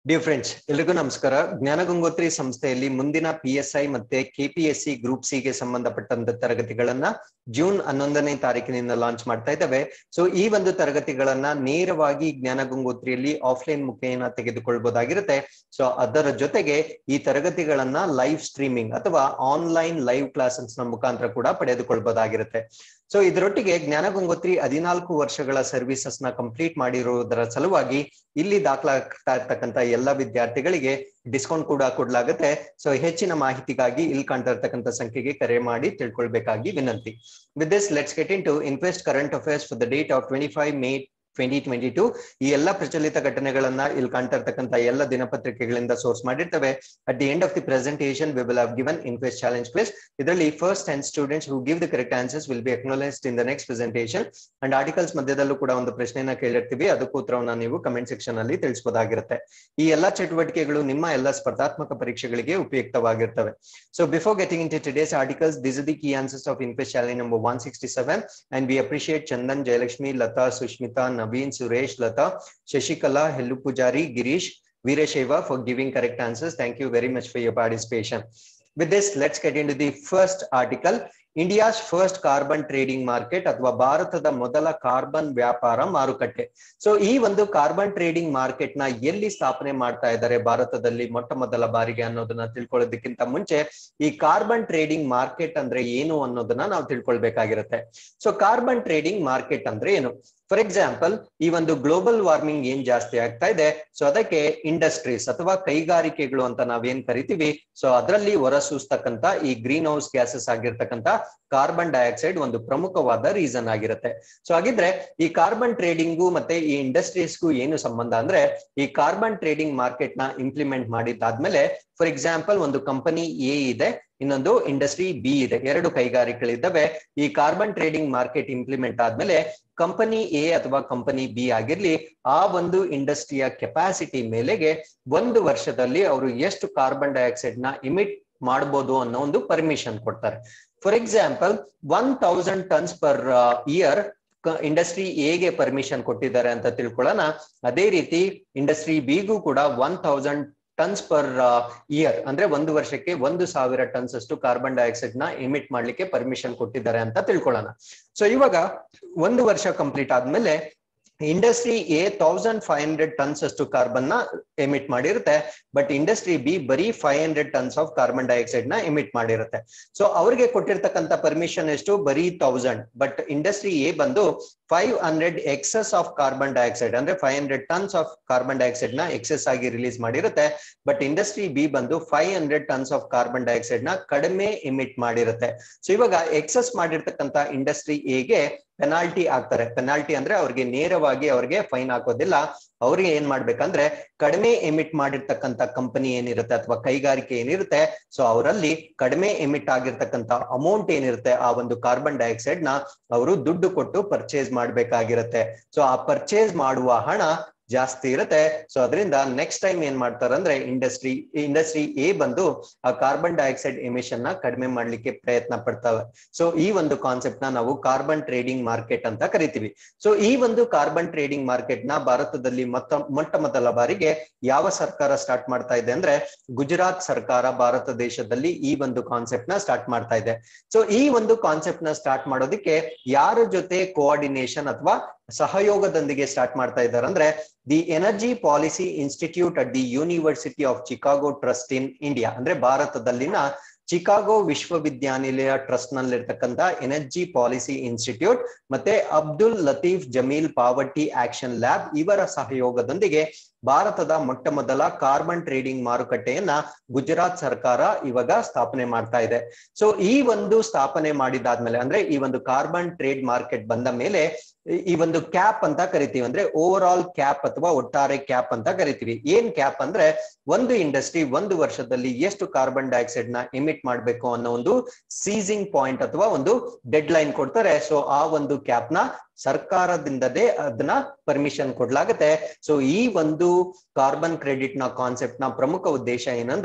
Dear friends ಎಲ್ರಿಗೂ ನಮಸ್ಕಾರ ಜ್ಞಾನ ಗಂಗೋತ್ರಿ ಸಂಸ್ಥೆಯಲ್ಲಿ ಮುಂದಿನ ಪಿ ಎಸ್ ಐ ಮತ್ತೆ ಕೆಪಿಎಸ್ಸಿ ಗ್ರೂಪ್ ಸಿ ಗೆ ಸಂಬಂಧಪಟ್ಟಂತ ತರಗತಿಗಳನ್ನ ಜೂನ್ ಹನ್ನೊಂದನೇ ತಾರೀಕಿನಿಂದ ಲಾಂಚ್ ಮಾಡ್ತಾ ಇದ್ದಾವೆ ಸೊ ಈ ಒಂದು ತರಗತಿಗಳನ್ನ ನೇರವಾಗಿ ಜ್ಞಾನ ಗಂಗೋತ್ರಿಯಲ್ಲಿ ಆಫ್ಲೈನ್ ಮುಖೇನ ತೆಗೆದುಕೊಳ್ಬಹುದಾಗಿರುತ್ತೆ ಸೊ ಅದರ ಜೊತೆಗೆ ಈ ತರಗತಿಗಳನ್ನ ಲೈವ್ ಸ್ಟ್ರೀಮಿಂಗ್ ಅಥವಾ ಆನ್ಲೈನ್ ಲೈವ್ ಕ್ಲಾಸಸ್ ನ ಮುಖಾಂತರ ಕೂಡ ಪಡೆದುಕೊಳ್ಬಹುದಾಗಿರುತ್ತೆ ಸೊ ಇದರೊಟ್ಟಿಗೆ ಜ್ಞಾನ ಗಂಗೋತ್ರಿ ಹದಿನಾಲ್ಕು ವರ್ಷಗಳ ಸರ್ವಿಸಸ್ ನ ಕಂಪ್ಲೀಟ್ ಮಾಡಿರುವುದರ ಸಲುವಾಗಿ ಇಲ್ಲಿ ದಾಖಲಾಗ್ತಾ ಇರ್ತಕ್ಕಂತ ಎಲ್ಲ ವಿದ್ಯಾರ್ಥಿಗಳಿಗೆ ಡಿಸ್ಕೌಂಟ್ ಕೂಡ ಕೊಡ್ಲಾಗುತ್ತೆ ಸೊ ಹೆಚ್ಚಿನ ಮಾಹಿತಿಗಾಗಿ ಇಲ್ಲಿ ಕಾಣ್ತಾ ಇರ್ತಕ್ಕಂಥ ಸಂಖ್ಯೆಗೆ ಕರೆ ಮಾಡಿ ತಿಳ್ಕೊಳ್ಬೇಕಾಗಿ ವಿನಂತಿ with this let's get into invest current affairs for the date of twenty five May twenty twenty two ಈ ಎಲ್ಲ ಪ್ರಚಲಿತ ಘಟನೆಗಳನ್ನ ಇಲ್ಲಿ ಕಾಣ್ತಾ ಇರ್ತಕ್ಕಂಥ ಎಲ್ಲ ದಿನಪತ್ರಿಕೆಗಳಿಂದ ಸೋರ್ಸ್ ಮಾಡಿರ್ತವೆ at the end of the presentation we will have given invest challenge quiz ಇದರಲ್ಲಿ first ten students who give the correct answers will be acknowledged in the next presentation and articles ಮಧ್ಯದಲ್ಲೂ ಕೂಡ ಒಂದು ಪ್ರಶ್ನೆಯನ್ನ ಕೇಳಿರ್ತೀವಿ ಅದಕ್ಕೂ ಉತ್ತರವನ್ನ ನೀವು comment section ಅಲ್ಲಿ ತಿಳಿಸಬಹುದಾಗಿರುತ್ತೆ ಈ ಎಲ್ಲಾ ಚಟುವಟಿಕೆಗಳು ನಿಮ್ಮ ಎಲ್ಲ ಸ್ಪರ್ಧಾತ್ಮಕ ಪರೀಕ್ಷೆಗಳಿಗೆ ಉಪಯುಕ್ತವಾಗಿರ್ತವೆ so before getting into today's articles this the key answers of invest challenge number one sixty seven and we appreciate Chandan Jayalakshmi Latha Sushmita Naveen Suresh Latha Shashikala ಹೆಲ್ಲು Pujari Girish Veerashaiva for giving correct answers thank you very much for your participation with this let's get into the first article India's first carbon trading market ಅಥವಾ ಭಾರತದ ಮೊದಲ carbon ವ್ಯಾಪಾರ ಮಾರುಕಟ್ಟೆ so ಈ ಒಂದು carbon trading market ನ ಎಲ್ಲಿ ಸ್ಥಾಪನೆ ಮಾಡ್ತಾ ಇದ್ದಾರೆ ಭಾರತದಲ್ಲಿ ಮೊಟ್ಟ ಮೊದಲ ಬಾರಿಗೆ ಅನ್ನೋದನ್ನ ತಿಳ್ಕೊಳ್ಳೋದಕ್ಕಿಂತ ಮುಂಚೆ ಈ ಕಾರ್ಬನ್ ಟ್ರೇಡಿಂಗ್ ಮಾರ್ಕೆಟ್ ಅಂದ್ರೆ ಏನು ಅನ್ನೋದನ್ನ ನಾವು ತಿಳ್ಕೊಳ್ಬೇಕಾಗಿರುತ್ತೆ ಸೊ ಕಾರ್ಬನ್ ಟ್ರೇಡಿಂಗ್ ಮಾರ್ಕೆಟ್ ಅಂದ್ರೆ ಏನು ಫಾರ್ ಎಕ್ಸಾಂಪಲ್ ಈ ಒಂದು ಗ್ಲೋಬಲ್ ವಾರ್ಮಿಂಗ್ ಏನ್ ಜಾಸ್ತಿ ಆಗ್ತಾ ಇದೆ ಸೊ ಅದಕ್ಕೆ ಇಂಡಸ್ಟ್ರೀಸ್ ಅಥವಾ ಕೈಗಾರಿಕೆಗಳು ಅಂತ ನಾವೇನ್ ಕರಿತೀವಿ ಸೊ ಅದರಲ್ಲಿ ಹೊರಸೂಸ್ತಕ್ಕಂತ ಈ ಗ್ರೀನ್ ಹೌಸ್ ಗ್ಯಾಸಸ್ ಆಗಿರ್ತಕ್ಕಂತ ಕಾರ್ಬನ್ ಡೈಆಕ್ಸೈಡ್ ಒಂದು ಪ್ರಮುಖವಾದ ರೀಸನ್ ಆಗಿರುತ್ತೆ ಸೊ ಹಾಗಿದ್ರೆ ಈ ಕಾರ್ಬನ್ ಟ್ರೇಡಿಂಗು ಮತ್ತೆ ಈ ಇಂಡಸ್ಟ್ರೀಸ್ಗೂ ಏನು ಸಂಬಂಧ ಅಂದ್ರೆ ಈ ಕಾರ್ಬನ್ ಟ್ರೇಡಿಂಗ್ ಮಾರ್ಕೆಟ್ ನ ಇಂಪ್ಲಿಮೆಂಟ್ ಮಾಡಿದ್ದಾದ್ಮೇಲೆ ಫಾರ್ ಎಕ್ಸಾಂಪಲ್ ಒಂದು ಕಂಪನಿ ಎ ಇದೆ ಇನ್ನೊಂದು ಇಂಡಸ್ಟ್ರಿ ಬಿ ಇದೆ ಎರಡು ಕೈಗಾರಿಕೆಗಳಿದ್ದಾವೆ ಈ ಕಾರ್ಬನ್ ಟ್ರೇಡಿಂಗ್ ಮಾರ್ಕೆಟ್ ಇಂಪ್ಲಿಮೆಂಟ್ ಆದ್ಮೇಲೆ ಕಂಪನಿ ಎ ಅಥವಾ ಕಂಪನಿ ಬಿ ಆಗಿರ್ಲಿ ಆ ಒಂದು ಇಂಡಸ್ಟ್ರಿಯ ಕೆಪಾಸಿಟಿ ಮೇಲೆಗೆ ಒಂದು ವರ್ಷದಲ್ಲಿ ಅವರು ಎಷ್ಟು ಕಾರ್ಬನ್ ಡೈಆಕ್ಸೈಡ್ ನ ಇಮಿಟ್ ಮಾಡಬಹುದು ಅನ್ನೋ ಒಂದು ಪರ್ಮಿಷನ್ ಕೊಡ್ತಾರೆ for example one thousand tons per year industry ಎಗೆ ಪರ್ಮಿಷನ್ ಕೊಟ್ಟಿದ್ದಾರೆ ಅಂತ ತಿಳ್ಕೊಳ್ಳೋಣ ಅದೇ ರೀತಿ ಇಂಡಸ್ಟ್ರಿ ಬಿಗೂ ಕೂಡ one thousand tons per year ಅಂದ್ರೆ ಒಂದು ವರ್ಷಕ್ಕೆ ಒಂದು ಸಾವಿರ ಟನ್ಸ್ ಅಷ್ಟು ಕಾರ್ಬನ್ ಡೈಆಕ್ಸೈಡ್ ನ ಎಮಿಟ್ ಮಾಡ್ಲಿಕ್ಕೆ ಪರ್ಮಿಷನ್ ಕೊಟ್ಟಿದ್ದಾರೆ ಅಂತ ತಿಳ್ಕೊಳ್ಳೋಣ ಸೊ ಇವಾಗ ಒಂದು ವರ್ಷ ಕಂಪ್ಲೀಟ್ ಆದ್ಮೇಲೆ industry A thousand five hundred tons ಅಷ್ಟು ಕಾರ್ಬನ್ ನ ಎಮಿಟ್ ಮಾಡಿರುತ್ತೆ ಬಟ್ ಇಂಡಸ್ಟ್ರಿ ಬಿ ಬರೀ five hundred tons of carbon dioxide ನ ಎಮಿಟ್ ಮಾಡಿರುತ್ತೆ ಸೊ ಅವ್ರಿಗೆ ಕೊಟ್ಟಿರ್ತಕ್ಕಂಥ ಪರ್ಮಿಷನ್ ಎಷ್ಟು ಬರೀ ತೌಸಂಡ್ ಬಟ್ ಇಂಡಸ್ಟ್ರಿ ಎ ಬಂದು five hundred excess of carbon dioxide ಅಂದ್ರೆ five hundred tons of carbon dioxide ನ ಎಕ್ಸೆಸ್ ಆಗಿ ರಿಲೀಸ್ ಮಾಡಿರುತ್ತೆ ಬಟ್ ಇಂಡಸ್ಟ್ರಿ ಬಿ ಬಂದು five hundred tons of carbon dioxide ನ ಕಡಿಮೆ ಎಮಿಟ್ ಮಾಡಿರುತ್ತೆ ಸೊ ಇವಾಗ ಎಕ್ಸಸ್ ಮಾಡಿರ್ತಕ್ಕಂಥ ಇಂಡಸ್ಟ್ರಿ ಎಗೆ ಪೆನಾಲ್ಟಿ ಆಗ್ತಾರೆ ಪೆನಾಲ್ಟಿ ಅಂದ್ರೆ ಅವ್ರಿಗೆ ನೇರವಾಗಿ ಅವ್ರಿಗೆ ಫೈನ್ ಹಾಕೋದಿಲ್ಲ ಅವ್ರಿಗೆ ಏನ್ ಮಾಡ್ಬೇಕಂದ್ರೆ ಕಡಿಮೆ ಎಮಿಟ್ ಮಾಡಿರ್ತಕ್ಕಂಥ ಕಂಪನಿ ಏನಿರುತ್ತೆ ಅಥವಾ ಕೈಗಾರಿಕೆ ಏನಿರುತ್ತೆ ಸೊ ಅವರಲ್ಲಿ ಕಡಿಮೆ ಎಮಿಟ್ ಆಗಿರ್ತಕ್ಕಂಥ ಅಮೌಂಟ್ ಏನಿರುತ್ತೆ ಆ ಒಂದು ಕಾರ್ಬನ್ ಡೈಆಕ್ಸೈಡ್ ನ ಅವರು ದುಡ್ಡು ಕೊಟ್ಟು ಪರ್ಚೇಸ್ ಮಾಡ್ಬೇಕಾಗಿರುತ್ತೆ ಸೊ ಆ ಪರ್ಚೇಸ್ ಮಾಡುವ ಹಣ ಜಾಸ್ತಿ ಇರುತ್ತೆ ಸೊ ಅದರಿಂದ ನೆಕ್ಸ್ಟ್ ಟೈಮ್ ಏನ್ ಮಾಡ್ತಾರೆ ಅಂದ್ರೆ ಇಂಡಸ್ಟ್ರಿ ಇಂಡಸ್ಟ್ರಿ ಎ ಬಂದು ಆ ಕಾರ್ಬನ್ ಡೈಆಕ್ಸೈಡ್ ಎಮಿಷನ್ ನ ಕಡಿಮೆ ಮಾಡ್ಲಿಕ್ಕೆ ಪ್ರಯತ್ನ ಪಡ್ತವೆ ಸೊ ಈ ಒಂದು ಕಾನ್ಸೆಪ್ಟ್ ನ ನಾವು ಕಾರ್ಬನ್ ಟ್ರೇಡಿಂಗ್ ಮಾರ್ಕೆಟ್ ಅಂತ ಕರಿತೀವಿ ಸೊ ಈ ಒಂದು ಕಾರ್ಬನ್ ಟ್ರೇಡಿಂಗ್ ಮಾರ್ಕೆಟ್ ನ ಭಾರತದಲ್ಲಿ ಮೊತ್ತ ಮೊಟ್ಟ ಮೊದಲ ಬಾರಿಗೆ ಯಾವ ಸರ್ಕಾರ ಸ್ಟಾರ್ಟ್ ಮಾಡ್ತಾ ಇದೆ ಅಂದ್ರೆ ಗುಜರಾತ್ ಸರ್ಕಾರ ಭಾರತ ದೇಶದಲ್ಲಿ ಈ ಒಂದು ಕಾನ್ಸೆಪ್ಟ್ ನ ಸ್ಟಾರ್ಟ್ ಮಾಡ್ತಾ ಇದೆ ಸೊ ಈ ಒಂದು ಕಾನ್ಸೆಪ್ಟ್ ನ ಸ್ಟಾರ್ಟ್ ಮಾಡೋದಕ್ಕೆ ಯಾರ ಜೊತೆ ಕೋಆರ್ಡಿನೇಷನ್ ಅಥವಾ ಸಹಯೋಗದೊಂದಿಗೆ ಸ್ಟಾರ್ಟ್ ಮಾಡ್ತಾ ಇದ್ದಾರೆ ಅಂದ್ರೆ the energy policy institute at the university of Chicago trust in India ಅಂದ್ರೆ ಭಾರತದಲ್ಲಿನ ಚಿಕಾಗೋ ವಿಶ್ವವಿದ್ಯಾನಿಲಯ ಟ್ರಸ್ಟ್ ನಲ್ಲಿರ್ತಕ್ಕಂಥ ಎನರ್ಜಿ ಪಾಲಿಸಿ ಇನ್ಸ್ಟಿಟ್ಯೂಟ್ ಮತ್ತೆ Abdul Latif Jameel poverty action lab ಇವರ ಸಹಯೋಗದೊಂದಿಗೆ ಭಾರತದ ಮೊಟ್ಟ ಮೊದಲ ಕಾರ್ಬನ್ ಟ್ರೇಡಿಂಗ್ ಮಾರುಕಟ್ಟೆಯನ್ನ ಗುಜರಾತ್ ಸರ್ಕಾರ ಇವಾಗ ಸ್ಥಾಪನೆ ಮಾಡ್ತಾ ಇದೆ ಸೊ ಈ ಒಂದು ಸ್ಥಾಪನೆ ಮಾಡಿದಾದ್ಮೇಲೆ ಅಂದ್ರೆ ಈ ಒಂದು ಕಾರ್ಬನ್ ಟ್ರೇಡ್ ಮಾರ್ಕೆಟ್ ಬಂದ ಮೇಲೆ ಈ ಒಂದು ಕ್ಯಾಪ್ ಅಂತ ಕರಿತೀವಿ ಅಂದ್ರೆ ಓವರ್ ಆಲ್ ಕ್ಯಾಪ್ ಅಥವಾ ಒಟ್ಟಾರೆ ಕ್ಯಾಪ್ ಅಂತ ಕರಿತೀವಿ ಏನ್ ಕ್ಯಾಪ್ ಅಂದ್ರೆ ಒಂದು ಇಂಡಸ್ಟ್ರಿ ಒಂದು ವರ್ಷದಲ್ಲಿ ಎಷ್ಟು ಕಾರ್ಬನ್ ಡೈಆಕ್ಸೈಡ್ ನ ಎಮಿಟ್ ಮಾಡ್ಬೇಕು ಅನ್ನೋ ಒಂದು ಸೀಸಿಂಗ್ ಪಾಯಿಂಟ್ ಅಥವಾ ಒಂದು ಡೆಡ್ ಲೈನ್ ಕೊಡ್ತಾರೆ ಸೊ ಆ ಒಂದು ಕ್ಯಾಪ್ ನ ಸರ್ಕಾರದಿಂದಲೇ ಅದನ್ನ ಪರ್ಮಿಷನ್ ಕೊಡ್ಲಾಗತ್ತೆ ಸೊ ಈ ಒಂದು ಕಾರ್ಬನ್ ಕ್ರೆಡಿಟ್ ನ ಕಾನ್ಸೆಪ್ಟ್ ನ ಪ್ರಮುಖ ಉದ್ದೇಶ ಏನಂದ್ರೆ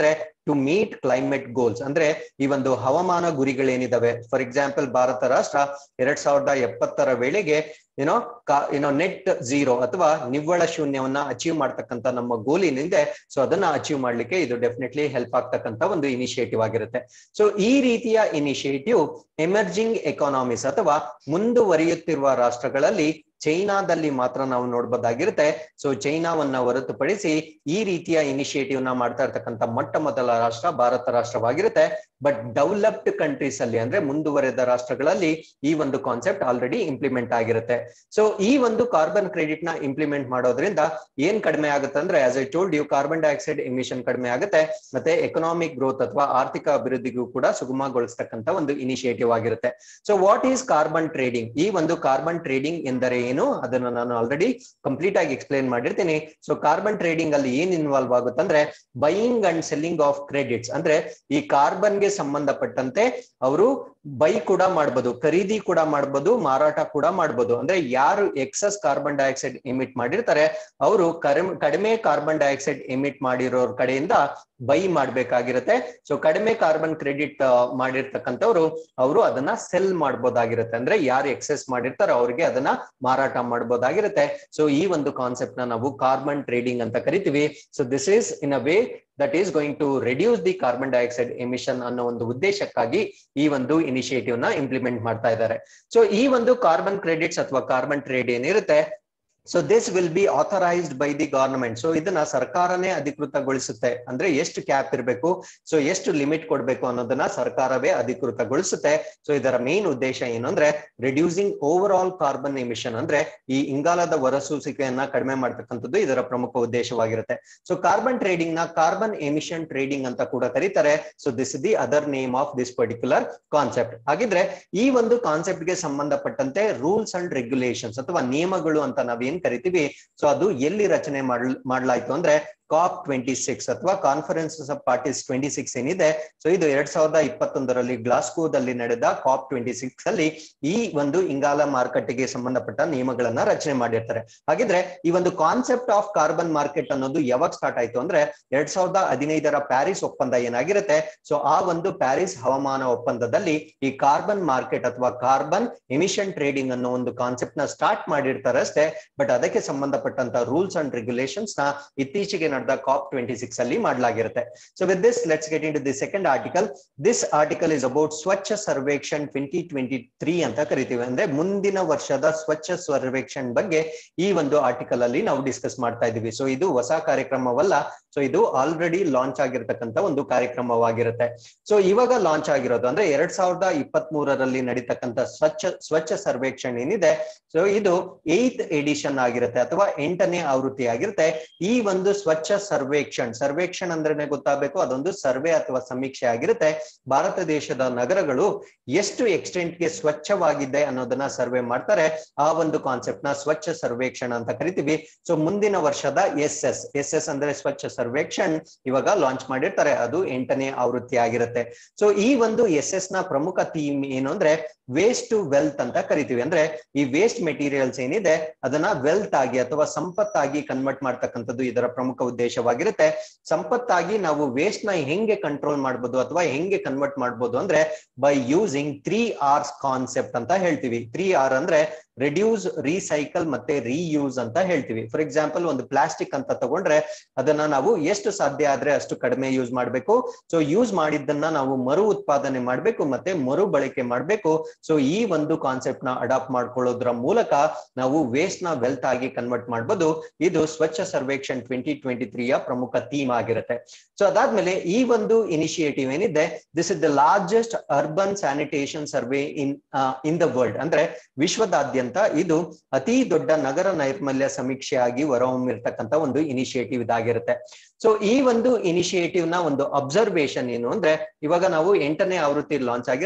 ಟು ಮೀಟ್ ಕ್ಲೈಮೇಟ್ ಗೋಲ್ಸ್ ಅಂದ್ರೆ ಈ ಒಂದು ಹವಾಮಾನ ಗುರಿಗಳೇನಿದಾವೆ ಫಾರ್ ಎಕ್ಸಾಂಪಲ್ ಭಾರತ ರಾಷ್ಟ್ರ ಎರಡ್ ಸಾವಿರದ ಎಪ್ಪತ್ತರ ವೇಳೆಗೆ ಏನೋ ಕಾ ಏನೋ ನೆಟ್ ಝೀರೋ ಅಥವಾ ನಿವ್ವಳ ಶೂನ್ಯವನ್ನ ಅಚೀವ್ ಮಾಡ್ತಕ್ಕಂತ ನಮ್ಮ ಗೋಲಿನಿಂದ ಸೊ ಅದನ್ನ ಅಚೀವ್ ಮಾಡ್ಲಿಕ್ಕೆ ಇದು ಡೆಫಿನೆಟ್ಲಿ ಹೆಲ್ಪ್ ಆಗ್ತಕ್ಕಂತ ಒಂದು ಇನಿಷಿಯೇಟಿವ್ ಆಗಿರುತ್ತೆ ಸೊ ಈ ರೀತಿಯ ಇನಿಷಿಯೇಟಿವ್ ಎಮರ್ಜಿಂಗ್ ಎಕಾನಮೀಸ್ ಅಥವಾ ಮುಂದುವರಿಯುತ್ತಿರುವ ರಾಷ್ಟ್ರಗಳಲ್ಲಿ ಚೈನಾದಲ್ಲಿ ಮಾತ್ರ ನಾವು ನೋಡ್ಬೋದಾಗಿರುತ್ತೆ ಸೊ ಚೈನಾವನ್ನ ಹೊರತುಪಡಿಸಿ ಈ ರೀತಿಯ ಇನಿಷಿಯೇಟಿವ್ ನ ಮಾಡ್ತಾ ಇರ್ತಕ್ಕಂಥ ಮೊಟ್ಟ ಮೊದಲ ರಾಷ್ಟ್ರ ಭಾರತ ರಾಷ್ಟ್ರವಾಗಿರುತ್ತೆ ಬಟ್ ಡೆವಲಪ್ಡ್ ಕಂಟ್ರೀಸ್ ಅಲ್ಲಿ ಅಂದ್ರೆ ಮುಂದುವರೆದ ರಾಷ್ಟ್ರಗಳಲ್ಲಿ ಈ ಒಂದು ಕಾನ್ಸೆಪ್ಟ್ ಆಲ್ರೆಡಿ ಇಂಪ್ಲಿಮೆಂಟ್ ಆಗಿರುತ್ತೆ ಸೊ ಈ ಒಂದು ಕಾರ್ಬನ್ ಕ್ರೆಡಿಟ್ ನ ಇಂಪ್ಲಿಮೆಂಟ್ ಮಾಡೋದ್ರಿಂದ ಏನ್ ಕಡಿಮೆ ಆಗುತ್ತೆ ಅಂದ್ರೆ as I told you carbon dioxide emission ಕಡಿಮೆ ಆಗುತ್ತೆ ಮತ್ತೆ ಎಕನಾಮಿಕ್ ಗ್ರೋತ್ ಅಥವಾ ಆರ್ಥಿಕ ಅಭಿವೃದ್ಧಿಗೂ ಕೂಡ ಸುಗಮಗೊಳಿಸ್ತಕ್ಕಂಥ ಒಂದು ಇನಿಷಿಯೇಟಿವ್ ಆಗಿರುತ್ತೆ so what is carbon trading ಈ ಒಂದು ಕಾರ್ಬನ್ ಟ್ರೇಡಿಂಗ್ ಎಂದರೆ ಏನು ಅದನ್ನ ನಾನು ಆಲ್ರೆಡಿ ಕಂಪ್ಲೀಟ್ ಆಗಿ ಎಕ್ಸ್ಪ್ಲೇನ್ ಮಾಡಿರ್ತೀನಿ ಸೊ ಕಾರ್ಬನ್ ಟ್ರೇಡಿಂಗ್ ಅಲ್ಲಿ ಏನ್ ಇನ್ವಾಲ್ವ್ ಆಗುತ್ತೆ ಅಂದ್ರೆ buying and selling of credits ಅಂದ್ರೆ ಈ ಕಾರ್ಬನ್ ಗೆ ಸಂಬಂಧಪಟ್ಟಂತೆ ಅವರು ಬೈ ಕೂಡ ಮಾಡ್ಬೋದು ಖರೀದಿ ಕೂಡ ಮಾಡ್ಬೋದು ಮಾರಾಟ ಕೂಡ ಮಾಡ್ಬೋದು ಅಂದ್ರೆ ಯಾರು ಎಕ್ಸಸ್ ಕಾರ್ಬನ್ ಡೈಆಕ್ಸೈಡ್ ಎಮಿಟ್ ಮಾಡಿರ್ತಾರೆ ಅವರು ಕಡಿಮೆ ಕಾರ್ಬನ್ ಡೈಆಕ್ಸೈಡ್ ಎಮಿಟ್ ಮಾಡಿರೋರ್ ಕಡೆಯಿಂದ ಬೈ ಮಾಡ್ಬೇಕಾಗಿರುತ್ತೆ ಸೊ ಕಡಿಮೆ ಕಾರ್ಬನ್ ಕ್ರೆಡಿಟ್ ಮಾಡಿರ್ತಕ್ಕಂಥವ್ರು ಅವರು ಅದನ್ನ ಸೆಲ್ ಮಾಡ್ಬೋದಾಗಿರುತ್ತೆ ಅಂದ್ರೆ ಯಾರು ಎಕ್ಸೆಸ್ ಮಾಡಿರ್ತಾರೋ ಅವ್ರಿಗೆ ಅದನ್ನ ಮಾರಾಟ ಮಾಡ್ಬೋದಾಗಿರುತ್ತೆ ಸೊ ಈ ಒಂದು ಕಾನ್ಸೆಪ್ಟ್ ನ ನಾವು ಕಾರ್ಬನ್ ಟ್ರೇಡಿಂಗ್ ಅಂತ ಕರಿತೀವಿ so this is in a way that is going to reduce the carbon dioxide emission ಅನ್ನೋ ಒಂದು ಉದ್ದೇಶಕ್ಕಾಗಿ ಈ ಒಂದು ಇನಿಷಿಯೇಟಿವ್ ನ ಇಂಪ್ಲಿಮೆಂಟ್ ಮಾಡ್ತಾ ಇದ್ದಾರೆ ಸೊ ಈ ಒಂದು ಕಾರ್ಬನ್ ಕ್ರೆಡಿಟ್ಸ್ ಅಥವಾ ಕಾರ್ಬನ್ ಟ್ರೇಡ್ ಏನಿರುತ್ತೆ so this will be authorised by the government so ಇದನ್ನ ಸರ್ಕಾರನೇ ಅಧಿಕೃತಗೊಳಿಸುತ್ತೆ ಅಂದ್ರೆ ಎಷ್ಟು ಕ್ಯಾಪ್ ಇರಬೇಕು ಸೊ ಎಷ್ಟು ಲಿಮಿಟ್ ಕೊಡಬೇಕು ಅನ್ನೋದನ್ನ ಸರ್ಕಾರವೇ ಅಧಿಕೃತಗೊಳಿಸುತ್ತೆ ಸೊ ಇದರ ಮೇನ್ ಉದ್ದೇಶ ಏನು ಅಂದ್ರೆ reducing overall carbon emission ಅಂದ್ರೆ ಈ ಇಂಗಾಲದ ಹೊರಸೂಸಿಕೆಯನ್ನ ಕಡಿಮೆ ಮಾಡ್ತಕ್ಕಂಥದ್ದು ಇದರ ಪ್ರಮುಖ ಉದ್ದೇಶವಾಗಿರುತ್ತೆ ಸೊ ಕಾರ್ಬನ್ ಟ್ರೇಡಿಂಗ್ ನ ಕಾರ್ಬನ್ ಎಮಿಷನ್ ಟ್ರೇಡಿಂಗ್ ಅಂತ ಕೂಡ ಕರೀತಾರೆ so this the other name of this particular concept ಹಾಗಿದ್ರೆ ಈ ಒಂದು ಕಾನ್ಸೆಪ್ಟ್ ಗೆ ಸಂಬಂಧಪಟ್ಟಂತೆ ರೂಲ್ಸ್ ಅಂಡ್ ರೆಗ್ಯುಲೇಷನ್ಸ್ ಅಥವಾ ನಿಯಮಗಳು ಅಂತ ನಾವೇನ್ ಕರಿತೀವಿ ಸೊ ಅದು ಎಲ್ಲಿ ರಚನೆ ಮಾಡ್ ಮಾಡ್ಲಾಯ್ತು ಅಂದ್ರೆ ಕಾಪ್ ಟ್ವೆಂಟಿ ಸಿಕ್ಸ್ ಅಥವಾ conference of parties twenty six ಏನಿದೆ ಸೊ ಇದು ಎರಡ್ ಸಾವಿರದ ಇಪ್ಪತ್ತೊಂದರಲ್ಲಿ ಗ್ಲಾಸ್ಕೋದಲ್ಲಿ ನಡೆದ ಕಾಪ್ ಟ್ವೆಂಟಿ ಸಿಕ್ಸ್ ಅಲ್ಲಿ ಈ ಒಂದು ಇಂಗಾಲ ಮಾರುಕಟ್ಟೆಗೆ ಸಂಬಂಧಪಟ್ಟ ನಿಯಮಗಳನ್ನ ರಚನೆ ಮಾಡಿರ್ತಾರೆ ಹಾಗಿದ್ರೆ ಈ ಒಂದು ಕಾನ್ಸೆಪ್ಟ್ ಆಫ್ ಕಾರ್ಬನ್ ಮಾರ್ಕೆಟ್ ಅನ್ನೋದು ಯಾವಾಗ ಸ್ಟಾರ್ಟ್ ಆಯ್ತು ಅಂದ್ರೆ ಎರಡ್ ಸಾವಿರದ ಹದಿನೈದರ ಪ್ಯಾರಿಸ್ ಒಪ್ಪಂದ ಏನಾಗಿರುತ್ತೆ ಸೊ ಆ ಒಂದು ಪ್ಯಾರಿಸ್ ಹವಾಮಾನ ಒಪ್ಪಂದದಲ್ಲಿ ಈ ಕಾರ್ಬನ್ ಮಾರ್ಕೆಟ್ ಅಥವಾ ಕಾರ್ಬನ್ ಎಮಿಷನ್ ಟ್ರೇಡಿಂಗ್ ಅನ್ನೋ ಒಂದು ಕಾನ್ಸೆಪ್ಟ್ ನ ಸ್ಟಾರ್ಟ್ ಮಾಡಿರ್ತಾರೆ ಅಷ್ಟೇ ಬಟ್ ಅದಕ್ಕೆ ಸಂಬಂಧಪಟ್ಟಂತ ರೂಲ್ಸ್ ಅಂಡ್ ರೆಗ್ಯುಲೇಷನ್ಸ್ ನ ಇತ್ತೀಚೆಗೆ ನಡೆದ ಕಾಪ್ ಟ್ವೆಂಟಿ ಸಿಕ್ಸ್ ಅಲ್ಲಿ ಮಾಡಲಾಗಿರುತ್ತೆ so with this let's get into the second article this article is about Swachh Survekshan twenty twenty three ಅಂತ ಕರಿತೀವಿ ಅಂದ್ರೆ ಮುಂದಿನ ವರ್ಷದ ಸ್ವಚ್ಛ ಸರ್ವೇಕ್ಷಣ್ ಬಗ್ಗೆ ಈ ಒಂದು ಆರ್ಟಿಕಲ್ ಅಲ್ಲಿ ನಾವು ಡಿಸ್ಕಸ್ ಮಾಡ್ತಾ ಇದೀವಿ ಸೊ ಇದು ಹೊಸ ಕಾರ್ಯಕ್ರಮವಲ್ಲ ಸೊ ಇದು ಆಲ್ರೆಡಿ ಲಾಂಚ್ ಆಗಿರ್ತಕ್ಕಂಥ ಒಂದು ಕಾರ್ಯಕ್ರಮವಾಗಿರುತ್ತೆ ಸೊ ಇವಾಗ ಲಾಂಚ್ ಆಗಿರೋದು ಅಂದ್ರೆ ಎರಡ್ ಸಾವಿರದ ಇಪ್ಪತ್ತ್ ಮೂರರಲ್ಲಿ ನಡೀತಕ್ಕಂಥ ಸ್ವಚ್ಛ ಸ್ವಚ್ಛ ಸರ್ವೇಕ್ಷಣ್ ಏನಿದೆ ಸೊ ಇದು ಏತ್ ಎಡಿಷನ್ ಆಗಿರುತ್ತೆ ಅಥವಾ ಎಂಟನೇ ಆವೃತ್ತಿ ಆಗಿರುತ್ತೆ ಈ ಒಂದು ಸ್ವಚ್ಛ ಸರ್ವೇಕ್ಷಣ್ ಸರ್ವೇಕ್ಷಣ್ ಅಂದ್ರೆ ಗೊತ್ತಾಗಬೇಕು ಅದೊಂದು ಸರ್ವೆ ಅಥವಾ ಸಮೀಕ್ಷೆ ಆಗಿರುತ್ತೆ ಭಾರತ ದೇಶದ ನಗರಗಳು ಎಷ್ಟು ಎಕ್ಸ್ಟೆಂಟ್ ಗೆ ಸ್ವಚ್ಛವಾಗಿದೆ ಅನ್ನೋದನ್ನ ಸರ್ವೆ ಮಾಡ್ತಾರೆ ಆ ಒಂದು ಕಾನ್ಸೆಪ್ಟ್ ನ ಸ್ವಚ್ಛ ಸರ್ವೇಕ್ಷಣ್ ಅಂತ ಕರಿತೀವಿ ಸೊ ಮುಂದಿನ ವರ್ಷದ ಎಸ್ ಎಸ್ ಎಸ್ ಎಸ್ ಅಂದ್ರೆ ಸ್ವಚ್ಛ ಸರ್ವೇಕ್ಷಣ್ ಇವಾಗ ಲಾಂಚ್ ಮಾಡಿರ್ತಾರೆ ಅದು ಎಂಟನೇ ಆವೃತ್ತಿ ಆಗಿರುತ್ತೆ ಸೊ ಈ ಒಂದು ಎಸ್ ಎಸ್ ನ ಪ್ರಮುಖ ಥೀಮ್ ಏನು ಅಂದ್ರೆ ವೇಸ್ಟ್ ಟು ವೆಲ್ತ್ ಅಂತ ಕರಿತೀವಿ ಅಂದ್ರೆ ಈ ವೇಸ್ಟ್ ಮೆಟೀರಿಯಲ್ಸ್ ಏನಿದೆ ಅದನ್ನ ವೆಲ್ತ್ ಆಗಿ ಅಥವಾ ಸಂಪತ್ತಾಗಿ ಕನ್ವರ್ಟ್ ಮಾಡ್ತಕ್ಕಂಥದ್ದು ಇದರ ಪ್ರಮುಖ ಉದ್ದೇಶವಾಗಿರುತ್ತೆ ಸಂಪತ್ತಾಗಿ ನಾವು ವೇಸ್ಟ್ ನ ಹೆಂಗೆ ಕಂಟ್ರೋಲ್ ಮಾಡ್ಬೋದು ಅಥವಾ ಹೆಂಗೆ ಕನ್ವರ್ಟ್ ಮಾಡ್ಬೋದು ಅಂದ್ರೆ by using three R's concept ಅಂತ ಹೇಳ್ತೀವಿ ತ್ರೀ ಆರ್ ಅಂದ್ರೆ ರೆಡ್ಯೂಸ್ ರೀಸೈಕಲ್ ಮತ್ತೆ ರೀಯೂಸ್ ಅಂತ ಹೇಳ್ತೀವಿ ಫಾರ್ ಎಕ್ಸಾಂಪಲ್ ಒಂದು ಪ್ಲಾಸ್ಟಿಕ್ ಅಂತ ತಗೊಂಡ್ರೆ ಅದನ್ನ ನಾವು ಎಷ್ಟು ಸಾಧ್ಯ ಆದ್ರೆ ಅಷ್ಟು ಕಡಿಮೆ ಯೂಸ್ ಮಾಡಬೇಕು ಸೊ ಯೂಸ್ ಮಾಡಿದ್ದನ್ನ ನಾವು ಮರು ಉತ್ಪಾದನೆ ಮಾಡಬೇಕು ಮತ್ತೆ ಮರು ಬಳಕೆ ಮಾಡಬೇಕು ಸೊ ಈ ಒಂದು ಕಾನ್ಸೆಪ್ಟ್ ನ ಅಡಾಪ್ಟ್ ಮಾಡ್ಕೊಳ್ಳೋದ್ರ ಮೂಲಕ ನಾವು ವೇಸ್ಟ್ ನ ವೆಲ್ತ್ ಆಗಿ ಕನ್ವರ್ಟ್ ಮಾಡ್ಬೋದು ಇದು ಸ್ವಚ್ಛ ಸರ್ವೇಕ್ಷಣ್ ಟ್ವೆಂಟಿ ಟ್ವೆಂಟಿ ತ್ರೀಯ ಪ್ರಮುಖ ಥೀಮ್ ಆಗಿರುತ್ತೆ ಸೊ ಅದಾದ್ಮೇಲೆ ಈ ಒಂದು ಇನಿಷಿಯೇಟಿವ್ ಏನಿದೆ this is the largest urban sanitation survey in in the world ಅಂದ್ರೆ ವಿಶ್ವದಾದ್ಯಂತ ಇದು ಅತಿ ದೊಡ್ಡ ನಗರ ನೈರ್ಮಲ್ಯ ಸಮೀಕ್ಷೆಯಾಗಿ ಹೊರಹೊಮ್ಮಿರ್ತಕ್ಕಂಥ ಒಂದು ಇನಿಷಿಯೇಟಿವ್ ಇದಾಗಿರುತ್ತೆ ಸೊ ಈ ಒಂದು ಇನಿಷಿಯೇಟಿವ್ ನ ಒಂದು ಅಬ್ಸರ್ವೇಷನ್ ಏನು ಅಂದ್ರೆ ಇವಾಗ ನಾವು ಎಂಟನೇ ಆವೃತ್ತಿ ಲಾಂಚ್ ಆಗಿರುತ್ತೆ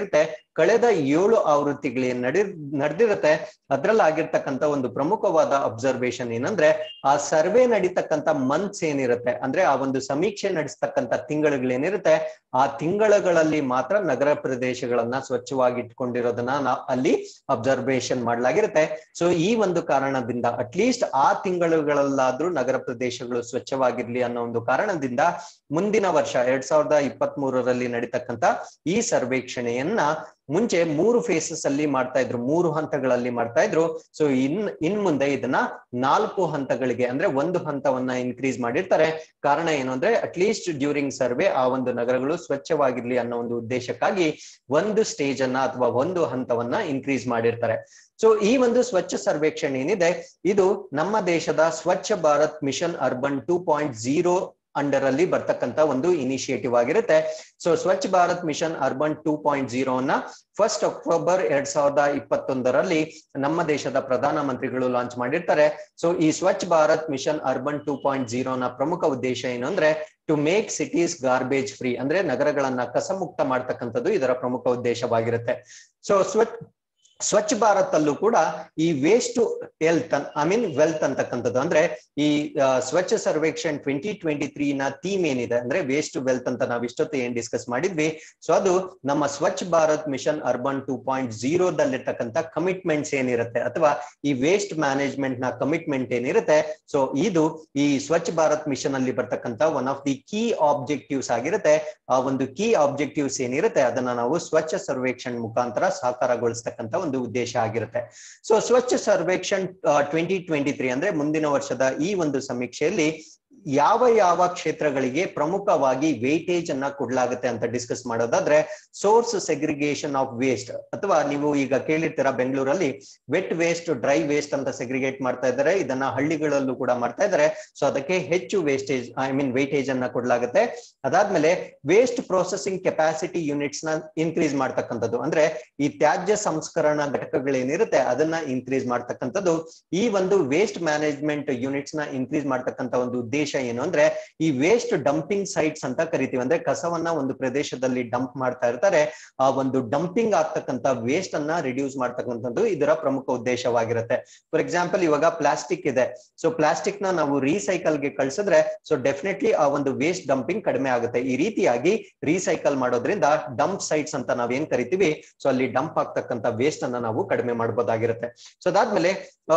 ಕಳೆದ ಏಳು ಆವೃತ್ತಿಗಳೇನ್ ನಡಿ ನಡೆದಿರುತ್ತೆ ಅದ್ರಲ್ಲಿ ಆಗಿರ್ತಕ್ಕಂಥ ಒಂದು ಪ್ರಮುಖವಾದ ಅಬ್ಸರ್ವೇಷನ್ ಏನಂದ್ರೆ ಆ ಸರ್ವೆ ನಡೀತಕ್ಕಂಥ ಮಂತ್ಸ್ ಏನಿರುತ್ತೆ ಅಂದ್ರೆ ಆ ಒಂದು ಸಮೀಕ್ಷೆ ನಡೆಸ್ತಕ್ಕಂಥ ತಿಂಗಳುಗಳೇನಿರುತ್ತೆ ಆ ತಿಂಗಳುಗಳಲ್ಲಿ ಮಾತ್ರ ನಗರ ಪ್ರದೇಶಗಳನ್ನ ಸ್ವಚ್ಛವಾಗಿ ಇಟ್ಕೊಂಡಿರೋದನ್ನ ನಾವು ಅಲ್ಲಿ ಅಬ್ಸರ್ವೇಷನ್ ಮಾಡ್ಲಾಗಿರುತ್ತೆ ಸೊ ಈ ಒಂದು ಕಾರಣದಿಂದ ಅಟ್ಲೀಸ್ಟ್ ಆ ತಿಂಗಳುಗಳಲ್ಲಾದ್ರೂ ನಗರ ಪ್ರದೇಶಗಳು ಸ್ವಚ್ಛವಾಗಿರ್ಲಿ ಅನ್ನೋ ಒಂದು ಕಾರಣದಿಂದ ಮುಂದಿನ ವರ್ಷ ಎರಡ್ ಸಾವಿರದ ಇಪ್ಪತ್ತ್ ಮೂರರಲ್ಲಿ ನಡೀತಕ್ಕಂಥ ಈ ಸರ್ವೇಕ್ಷಣೆಯನ್ನ ಮುಂಚೆ ಮೂರು ಫೇಸಸ್ ಅಲ್ಲಿ ಮಾಡ್ತಾ ಇದ್ರು ಮೂರು ಹಂತಗಳಲ್ಲಿ ಮಾಡ್ತಾ ಇದ್ರು ಸೊ ಇನ್ ಇನ್ ಮುಂದೆ ಇದನ್ನ ನಾಲ್ಕು ಹಂತಗಳಿಗೆ ಅಂದ್ರೆ ಒಂದು ಹಂತವನ್ನ ಇನ್ಕ್ರೀಸ್ ಮಾಡಿರ್ತಾರೆ ಕಾರಣ ಏನು ಅಂದ್ರೆ ಅಟ್ಲೀಸ್ಟ್ ಡ್ಯೂರಿಂಗ್ ಸರ್ವೆ ಆ ಒಂದು ನಗರಗಳು ಸ್ವಚ್ಛವಾಗಿರ್ಲಿ ಅನ್ನೋ ಒಂದು ಉದ್ದೇಶಕ್ಕಾಗಿ ಒಂದು ಸ್ಟೇಜ್ ಅನ್ನ ಅಥವಾ ಒಂದು ಹಂತವನ್ನ ಇನ್ಕ್ರೀಸ್ ಮಾಡಿರ್ತಾರೆ ಸೊ ಈ ಒಂದು ಸ್ವಚ್ಛ ಸರ್ವೇಕ್ಷಣೆ ಏನಿದೆ ಇದು ನಮ್ಮ ದೇಶದ ಸ್ವಚ್ಛ Bharat mission urban two point zero under ಅಲ್ಲಿ ಬರ್ತಕ್ಕಂತ ಒಂದು ಇನಿಷಿಯೇಟಿವ್ ಆಗಿರುತ್ತೆ ಸೊ ಸ್ವಚ್ಛ Bharat mission urban two point zero ಅನ್ನ ಫಸ್ಟ್ ಅಕ್ಟೋಬರ್ ಎರಡ್ ಸಾವಿರದ ಇಪ್ಪತ್ತೊಂದರಲ್ಲಿ ನಮ್ಮ ದೇಶದ ಪ್ರಧಾನ ಮಂತ್ರಿಗಳು ಲಾಂಚ್ ಮಾಡಿರ್ತಾರೆ ಸೊ ಈ Swachh Bharat mission urban two point ಜೀರೋನ ಪ್ರಮುಖ ಉದ್ದೇಶ ಏನು ಅಂದ್ರೆ to make cities garbage free ಅಂದ್ರೆ ನಗರಗಳನ್ನ ಕಸಮುಕ್ತ ಮಾಡ್ತಕ್ಕಂಥದ್ದು ಇದರ ಪ್ರಮುಖ ಉದ್ದೇಶವಾಗಿರುತ್ತೆ ಸೊ ಸ್ವಚ್ಛ ಸ್ವಚ್ಛ ಭಾರತ್ ಅಲ್ಲೂ ಕೂಡ ಈ waste health I mean wealth ಅಂತಕ್ಕಂಥದ್ದು ಅಂದ್ರೆ ಈ Swachh Survekshan twenty twenty three ನ ಥೀಮ್ ಏನಿದೆ ಅಂದ್ರೆ ವೇಸ್ಟ್ ವೆಲ್ತ್ ಅಂತ ನಾವ್ ಇಷ್ಟೊತ್ತು ಏನ್ ಡಿಸ್ಕಸ್ ಮಾಡಿದ್ವಿ ಸೊ ಅದು ನಮ್ಮ Swachh Bharat mission urban two point ಜೀರೋದಲ್ಲಿರ್ತಕ್ಕಂಥ ಕಮಿಟ್ಮೆಂಟ್ಸ್ ಏನಿರುತ್ತೆ ಅಥವಾ ಈ ವೇಸ್ಟ್ ಮ್ಯಾನೇಜ್ಮೆಂಟ್ ನ ಕಮಿಟ್ಮೆಂಟ್ ಏನಿರುತ್ತೆ ಸೊ ಇದು ಈ ಸ್ವಚ್ಛ ಭಾರತ್ ಮಿಷನ್ ಅಲ್ಲಿ ಬರ್ತಕ್ಕಂಥ one of the key objectives ಆಗಿರುತ್ತೆ ಆ ಒಂದು ಕೀ ಆಬ್ಜೆಕ್ಟಿವ್ಸ್ ಏನಿರುತ್ತೆ ಅದನ್ನ ನಾವು ಸ್ವಚ್ಛ ಸರ್ವೇಕ್ಷಣ್ ಮುಖಾಂತರ ಸಾಕಾರಗೊಳಿಸ್ತಕ್ಕಂಥ ಒಂದು ಉದ್ದೇಶ ಆಗಿರುತ್ತೆ ಸೊ ಸ್ವಚ್ಛ ಸರ್ವೇಕ್ಷಣ್ ಟ್ವೆಂಟಿ ಟ್ವೆಂಟಿ ತ್ರೀ ಅಂದ್ರೆ ಮುಂದಿನ ವರ್ಷದ ಈ ಒಂದು ಸಮೀಕ್ಷೆಯಲ್ಲಿ ಯಾವ ಯಾವ ಕ್ಷೇತ್ರಗಳಿಗೆ ಪ್ರಮುಖವಾಗಿ ವೇಟೇಜ್ ಅನ್ನ ಕೊಡ್ಲಾಗುತ್ತೆ ಅಂತ ಡಿಸ್ಕಸ್ ಮಾಡೋದಾದ್ರೆ ಸೋರ್ಸ್ ಸೆಗ್ರಿಗೇಷನ್ ಆಫ್ ವೇಸ್ಟ್ ಅಥವಾ ನೀವು ಈಗ ಕೇಳಿರ್ತೀರಾ ಬೆಂಗಳೂರಲ್ಲಿ ವೆಟ್ ವೇಸ್ಟ್ ಡ್ರೈ ವೇಸ್ಟ್ ಅಂತ ಸೆಗ್ರಿಗೇಟ್ ಮಾಡ್ತಾ ಇದ್ದಾರೆ ಇದನ್ನ ಹಳ್ಳಿಗಳಲ್ಲೂ ಕೂಡ ಮಾಡ್ತಾ ಇದ್ದಾರೆ ಸೊ ಅದಕ್ಕೆ ಹೆಚ್ಚು ವೇಸ್ಟೇಜ್ ಐ ಮೀನ್ ವೇಟೇಜ್ ಅನ್ನ ಕೊಡ್ಲಾಗುತ್ತೆ ಅದಾದ್ಮೇಲೆ ವೇಸ್ಟ್ ಪ್ರೊಸೆಸಿಂಗ್ ಕೆಪಾಸಿಟಿ ಯೂನಿಟ್ಸ್ ನ ಇನ್ಕ್ರೀಸ್ ಮಾಡ್ತಕ್ಕಂಥದ್ದು ಅಂದ್ರೆ ಈ ತ್ಯಾಜ್ಯ ಸಂಸ್ಕರಣಾ ಘಟಕಗಳೇನಿರುತ್ತೆ ಅದನ್ನ ಇನ್ಕ್ರೀಸ್ ಮಾಡ್ತಕ್ಕಂಥದ್ದು ಈ ಒಂದು ವೇಸ್ಟ್ ಮ್ಯಾನೇಜ್ಮೆಂಟ್ ಯೂನಿಟ್ಸ್ ನ ಇನ್ಕ್ರೀಸ್ ಮಾಡ್ತಕ್ಕಂಥ ಒಂದು ಉದ್ದೇಶ ಏನು ಅಂದ್ರೆ ಈ ವೇಸ್ಟ್ ಡಂಪಿಂಗ್ ಸೈಟ್ಸ್ ಅಂತ ಕರಿತೀವಿ ಅಂದ್ರೆ ಕಸವನ್ನ ಒಂದು ಪ್ರದೇಶದಲ್ಲಿ ಡಂಪ್ ಮಾಡ್ತಾ ಇರ್ತಾರೆ ಆ ಒಂದು ಡಂಪಿಂಗ್ ಆಗ್ತಕ್ಕಂಥ ವೇಸ್ಟ್ ಅನ್ನ ರಿಡ್ಯೂಸ್ ಮಾಡ್ತಕ್ಕಂಥದ್ದು ಇದರ ಪ್ರಮುಖ ಉದ್ದೇಶವಾಗಿರುತ್ತೆ ಫಾರ್ ಎಕ್ಸಾಂಪಲ್ ಇವಾಗ ಪ್ಲಾಸ್ಟಿಕ್ ಇದೆ ಸೊ ಪ್ಲಾಸ್ಟಿಕ್ ನ ನಾವು ರೀಸೈಕಲ್ ಗೆ ಕಳ್ಸಿದ್ರೆ ಸೊ ಡೆಫಿನೆಟ್ಲಿ ಆ ಒಂದು ವೇಸ್ಟ್ ಡಂಪಿಂಗ್ ಕಡಿಮೆ ಆಗುತ್ತೆ ಈ ರೀತಿಯಾಗಿ ರೀಸೈಕಲ್ ಮಾಡೋದ್ರಿಂದ ಡಂಪ್ ಸೈಟ್ಸ್ ಅಂತ ನಾವೇನ್ ಕರಿತೀವಿ ಸೊ ಅಲ್ಲಿ ಡಂಪ್ ಆಗ್ತಕ್ಕಂಥ ವೇಸ್ಟ್ ಅನ್ನ ನಾವು ಕಡಿಮೆ ಮಾಡಬಹುದಾಗಿರುತ್ತೆ ಸೊ ಅದಾದ್ಮೇಲೆ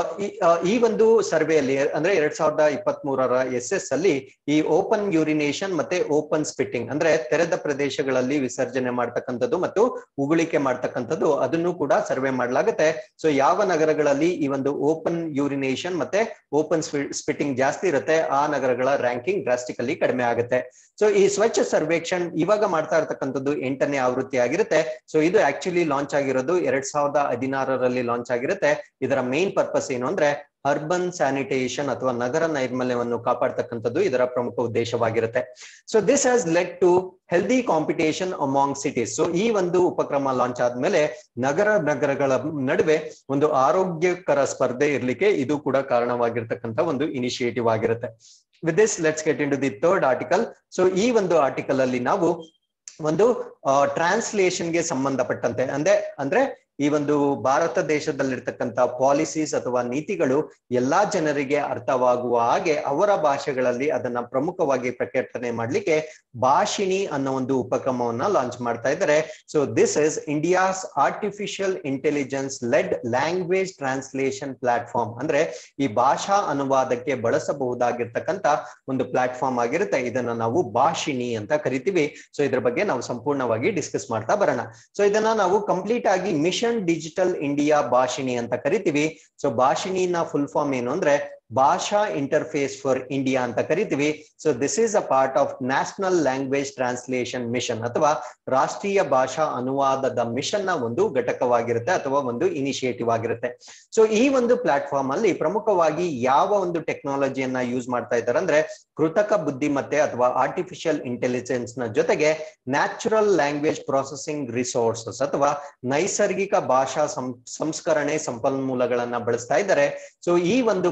ಈ ಒಂದು ಸರ್ವೆಯಲ್ಲಿ ಅಂದ್ರೆ ಎರಡ್ ಸಾವಿರದ ಇಪ್ಪತ್ತ್ ಮೂರರ ಎಸ್ ಎಸ್ ಅಲ್ಲಿ ಈ ಓಪನ್ ಯೂರಿನೇಷನ್ ಮತ್ತೆ ಓಪನ್ ಸ್ಪಿಟ್ಟಿಂಗ್ ಅಂದ್ರೆ ತೆರೆದ ಪ್ರದೇಶಗಳಲ್ಲಿ ವಿಸರ್ಜನೆ ಮಾಡ್ತಕ್ಕಂಥದ್ದು ಮತ್ತು ಉಗುಳಿಕೆ ಮಾಡ್ತಕ್ಕಂಥದ್ದು ಅದನ್ನು ಕೂಡ ಸರ್ವೆ ಮಾಡ್ಲಾಗುತ್ತೆ ಸೊ ಯಾವ ನಗರಗಳಲ್ಲಿ ಈ ಒಂದು ಓಪನ್ ಯೂರಿನೇಷನ್ ಮತ್ತೆ ಓಪನ್ ಸ್ಪಿಟ್ಟಿಂಗ್ ಜಾಸ್ತಿ ಇರುತ್ತೆ ಆ ನಗರಗಳ ರ್ಯಾಂಕಿಂಗ್ ಡ್ರಾಸ್ಟಿಕಲಿ ಕಡಿಮೆ ಆಗುತ್ತೆ ಸೊ ಈ ಸ್ವಚ್ಛ ಸರ್ವೇಕ್ಷಣ್ ಇವಾಗ ಮಾಡ್ತಾ ಇರ್ತಕ್ಕಂಥದ್ದು ಎಂಟನೇ ಆವೃತ್ತಿ ಆಗಿರುತ್ತೆ ಸೊ ಇದು ಆಕ್ಚುಲಿ ಲಾಂಚ್ ಆಗಿರೋದು ಎರಡ್ ಸಾವಿರದ ಹದಿನಾರರಲ್ಲಿ ಲಾಂಚ್ ಆಗಿರುತ್ತೆ ಇದರ ಮೇನ್ ಪರ್ಪಸ್ ಏನು ಅಂದ್ರೆ ಅರ್ಬನ್ ಸ್ಯಾನಿಟೇಷನ್ ಅಥವಾ ನಗರ ನೈರ್ಮಲ್ಯವನ್ನು ಕಾಪಾಡ್ತಕ್ಕಂಥದ್ದು ಇದರ ಪ್ರಮುಖ ಉದ್ದೇಶವಾಗಿರುತ್ತೆ so this has led to healthy competition among cities so ಈ ಒಂದು ಉಪಕ್ರಮ ಲಾಂಚ್ ಆದ್ಮೇಲೆ ನಗರ ನಗರಗಳ ನಡುವೆ ಒಂದು ಆರೋಗ್ಯಕರ ಸ್ಪರ್ಧೆ ಇರ್ಲಿಕ್ಕೆ ಇದು ಕೂಡ ಕಾರಣವಾಗಿರ್ತಕ್ಕಂಥ ಒಂದು ಇನಿಷಿಯೇಟಿವ್ ಆಗಿರುತ್ತೆ with this let's get into the third article so ಈ ಒಂದು ಆರ್ಟಿಕಲ್ ಅಲ್ಲಿ ನಾವು ಒಂದು ಟ್ರಾನ್ಸ್ಲೇಷನ್ಗೆ ಸಂಬಂಧಪಟ್ಟಂತೆ ಅಂದ್ರೆ ಅಂದ್ರೆ ಈ ಒಂದು ಭಾರತ ದೇಶದಲ್ಲಿರ್ತಕ್ಕಂಥ ಪಾಲಿಸೀಸ್ ಅಥವಾ ನೀತಿಗಳು ಎಲ್ಲಾ ಜನರಿಗೆ ಅರ್ಥವಾಗುವ ಹಾಗೆ ಅವರ ಭಾಷೆಗಳಲ್ಲಿ ಅದನ್ನ ಪ್ರಮುಖವಾಗಿ ಪ್ರಕಟಣೆ ಮಾಡ್ಲಿಕ್ಕೆ ಭಾಷಿಣಿ ಅನ್ನೋ ಒಂದು ಉಪಕ್ರಮವನ್ನ ಲಾಂಚ್ ಮಾಡ್ತಾ ಇದ್ದಾರೆ so this is India's artificial intelligence led language translation platform ಅಂದ್ರೆ ಈ ಭಾಷಾ ಅನುವಾದಕ್ಕೆ ಬಳಸಬಹುದಾಗಿರ್ತಕ್ಕಂಥ ಒಂದು ಪ್ಲಾಟ್ಫಾರ್ಮ್ ಆಗಿರುತ್ತೆ ಇದನ್ನ ನಾವು ಭಾಷಿಣಿ ಅಂತ ಕರಿತೀವಿ ಸೊ ಇದ್ರ ಬಗ್ಗೆ ನಾವು ಸಂಪೂರ್ಣವಾಗಿ ಡಿಸ್ಕಸ್ ಮಾಡ್ತಾ ಬರೋಣ ಸೊ ಇದನ್ನ ನಾವು ಕಂಪ್ಲೀಟ್ ಆಗಿ ಮಿಷನ್ ಡಿಜಿಟಲ್ ಇಂಡಿಯಾ ಭಾಷಿಣಿ ಅಂತ ಕರಿತೀವಿ ಸೊ ಭಾಷಿಣಿನ ಫುಲ್ ಫಾರ್ಮ್ ಏನು ಅಂದ್ರೆ ಭಾಷಾ ಇಂಟರ್ಫೇಸ್ ಫಾರ್ ಇಂಡಿಯಾ ಅಂತ ಕರಿತೀವಿ so this is a part of national language translation mission ಅಥವಾ ರಾಷ್ಟ್ರೀಯ ಭಾಷಾ ಅನುವಾದದ ಮಿಷನ್ ನ ಒಂದು ಘಟಕವಾಗಿರುತ್ತೆ ಅಥವಾ ಒಂದು ಇನಿಷಿಯೇಟಿವ್ ಆಗಿರುತ್ತೆ ಸೊ ಈ ಒಂದು ಪ್ಲಾಟ್ಫಾರ್ಮ್ ಅಲ್ಲಿ ಪ್ರಮುಖವಾಗಿ ಯಾವ ಒಂದು ಟೆಕ್ನಾಲಜಿಯನ್ನ ಯೂಸ್ ಮಾಡ್ತಾ ಇದ್ದಾರೆ ಅಂದ್ರೆ ಕೃತಕ ಬುದ್ಧಿಮತ್ತೆ ಅಥವಾ ಆರ್ಟಿಫಿಷಿಯಲ್ ಇಂಟೆಲಿಜೆನ್ಸ್ ನ ಜೊತೆಗೆ ನ್ಯಾಚುರಲ್ ಲ್ಯಾಂಗ್ವೇಜ್ ಪ್ರೊಸೆಸಿಂಗ್ ರಿಸೋರ್ಸಸ್ ಅಥವಾ ನೈಸರ್ಗಿಕ ಭಾಷಾ ಸಂಸ್ಕರಣೆ ಸಂಪನ್ಮೂಲಗಳನ್ನ ಬಳಸ್ತಾ ಇದ್ದಾರೆ ಸೊ ಈ ಒಂದು ಭಾಷಿಣಿ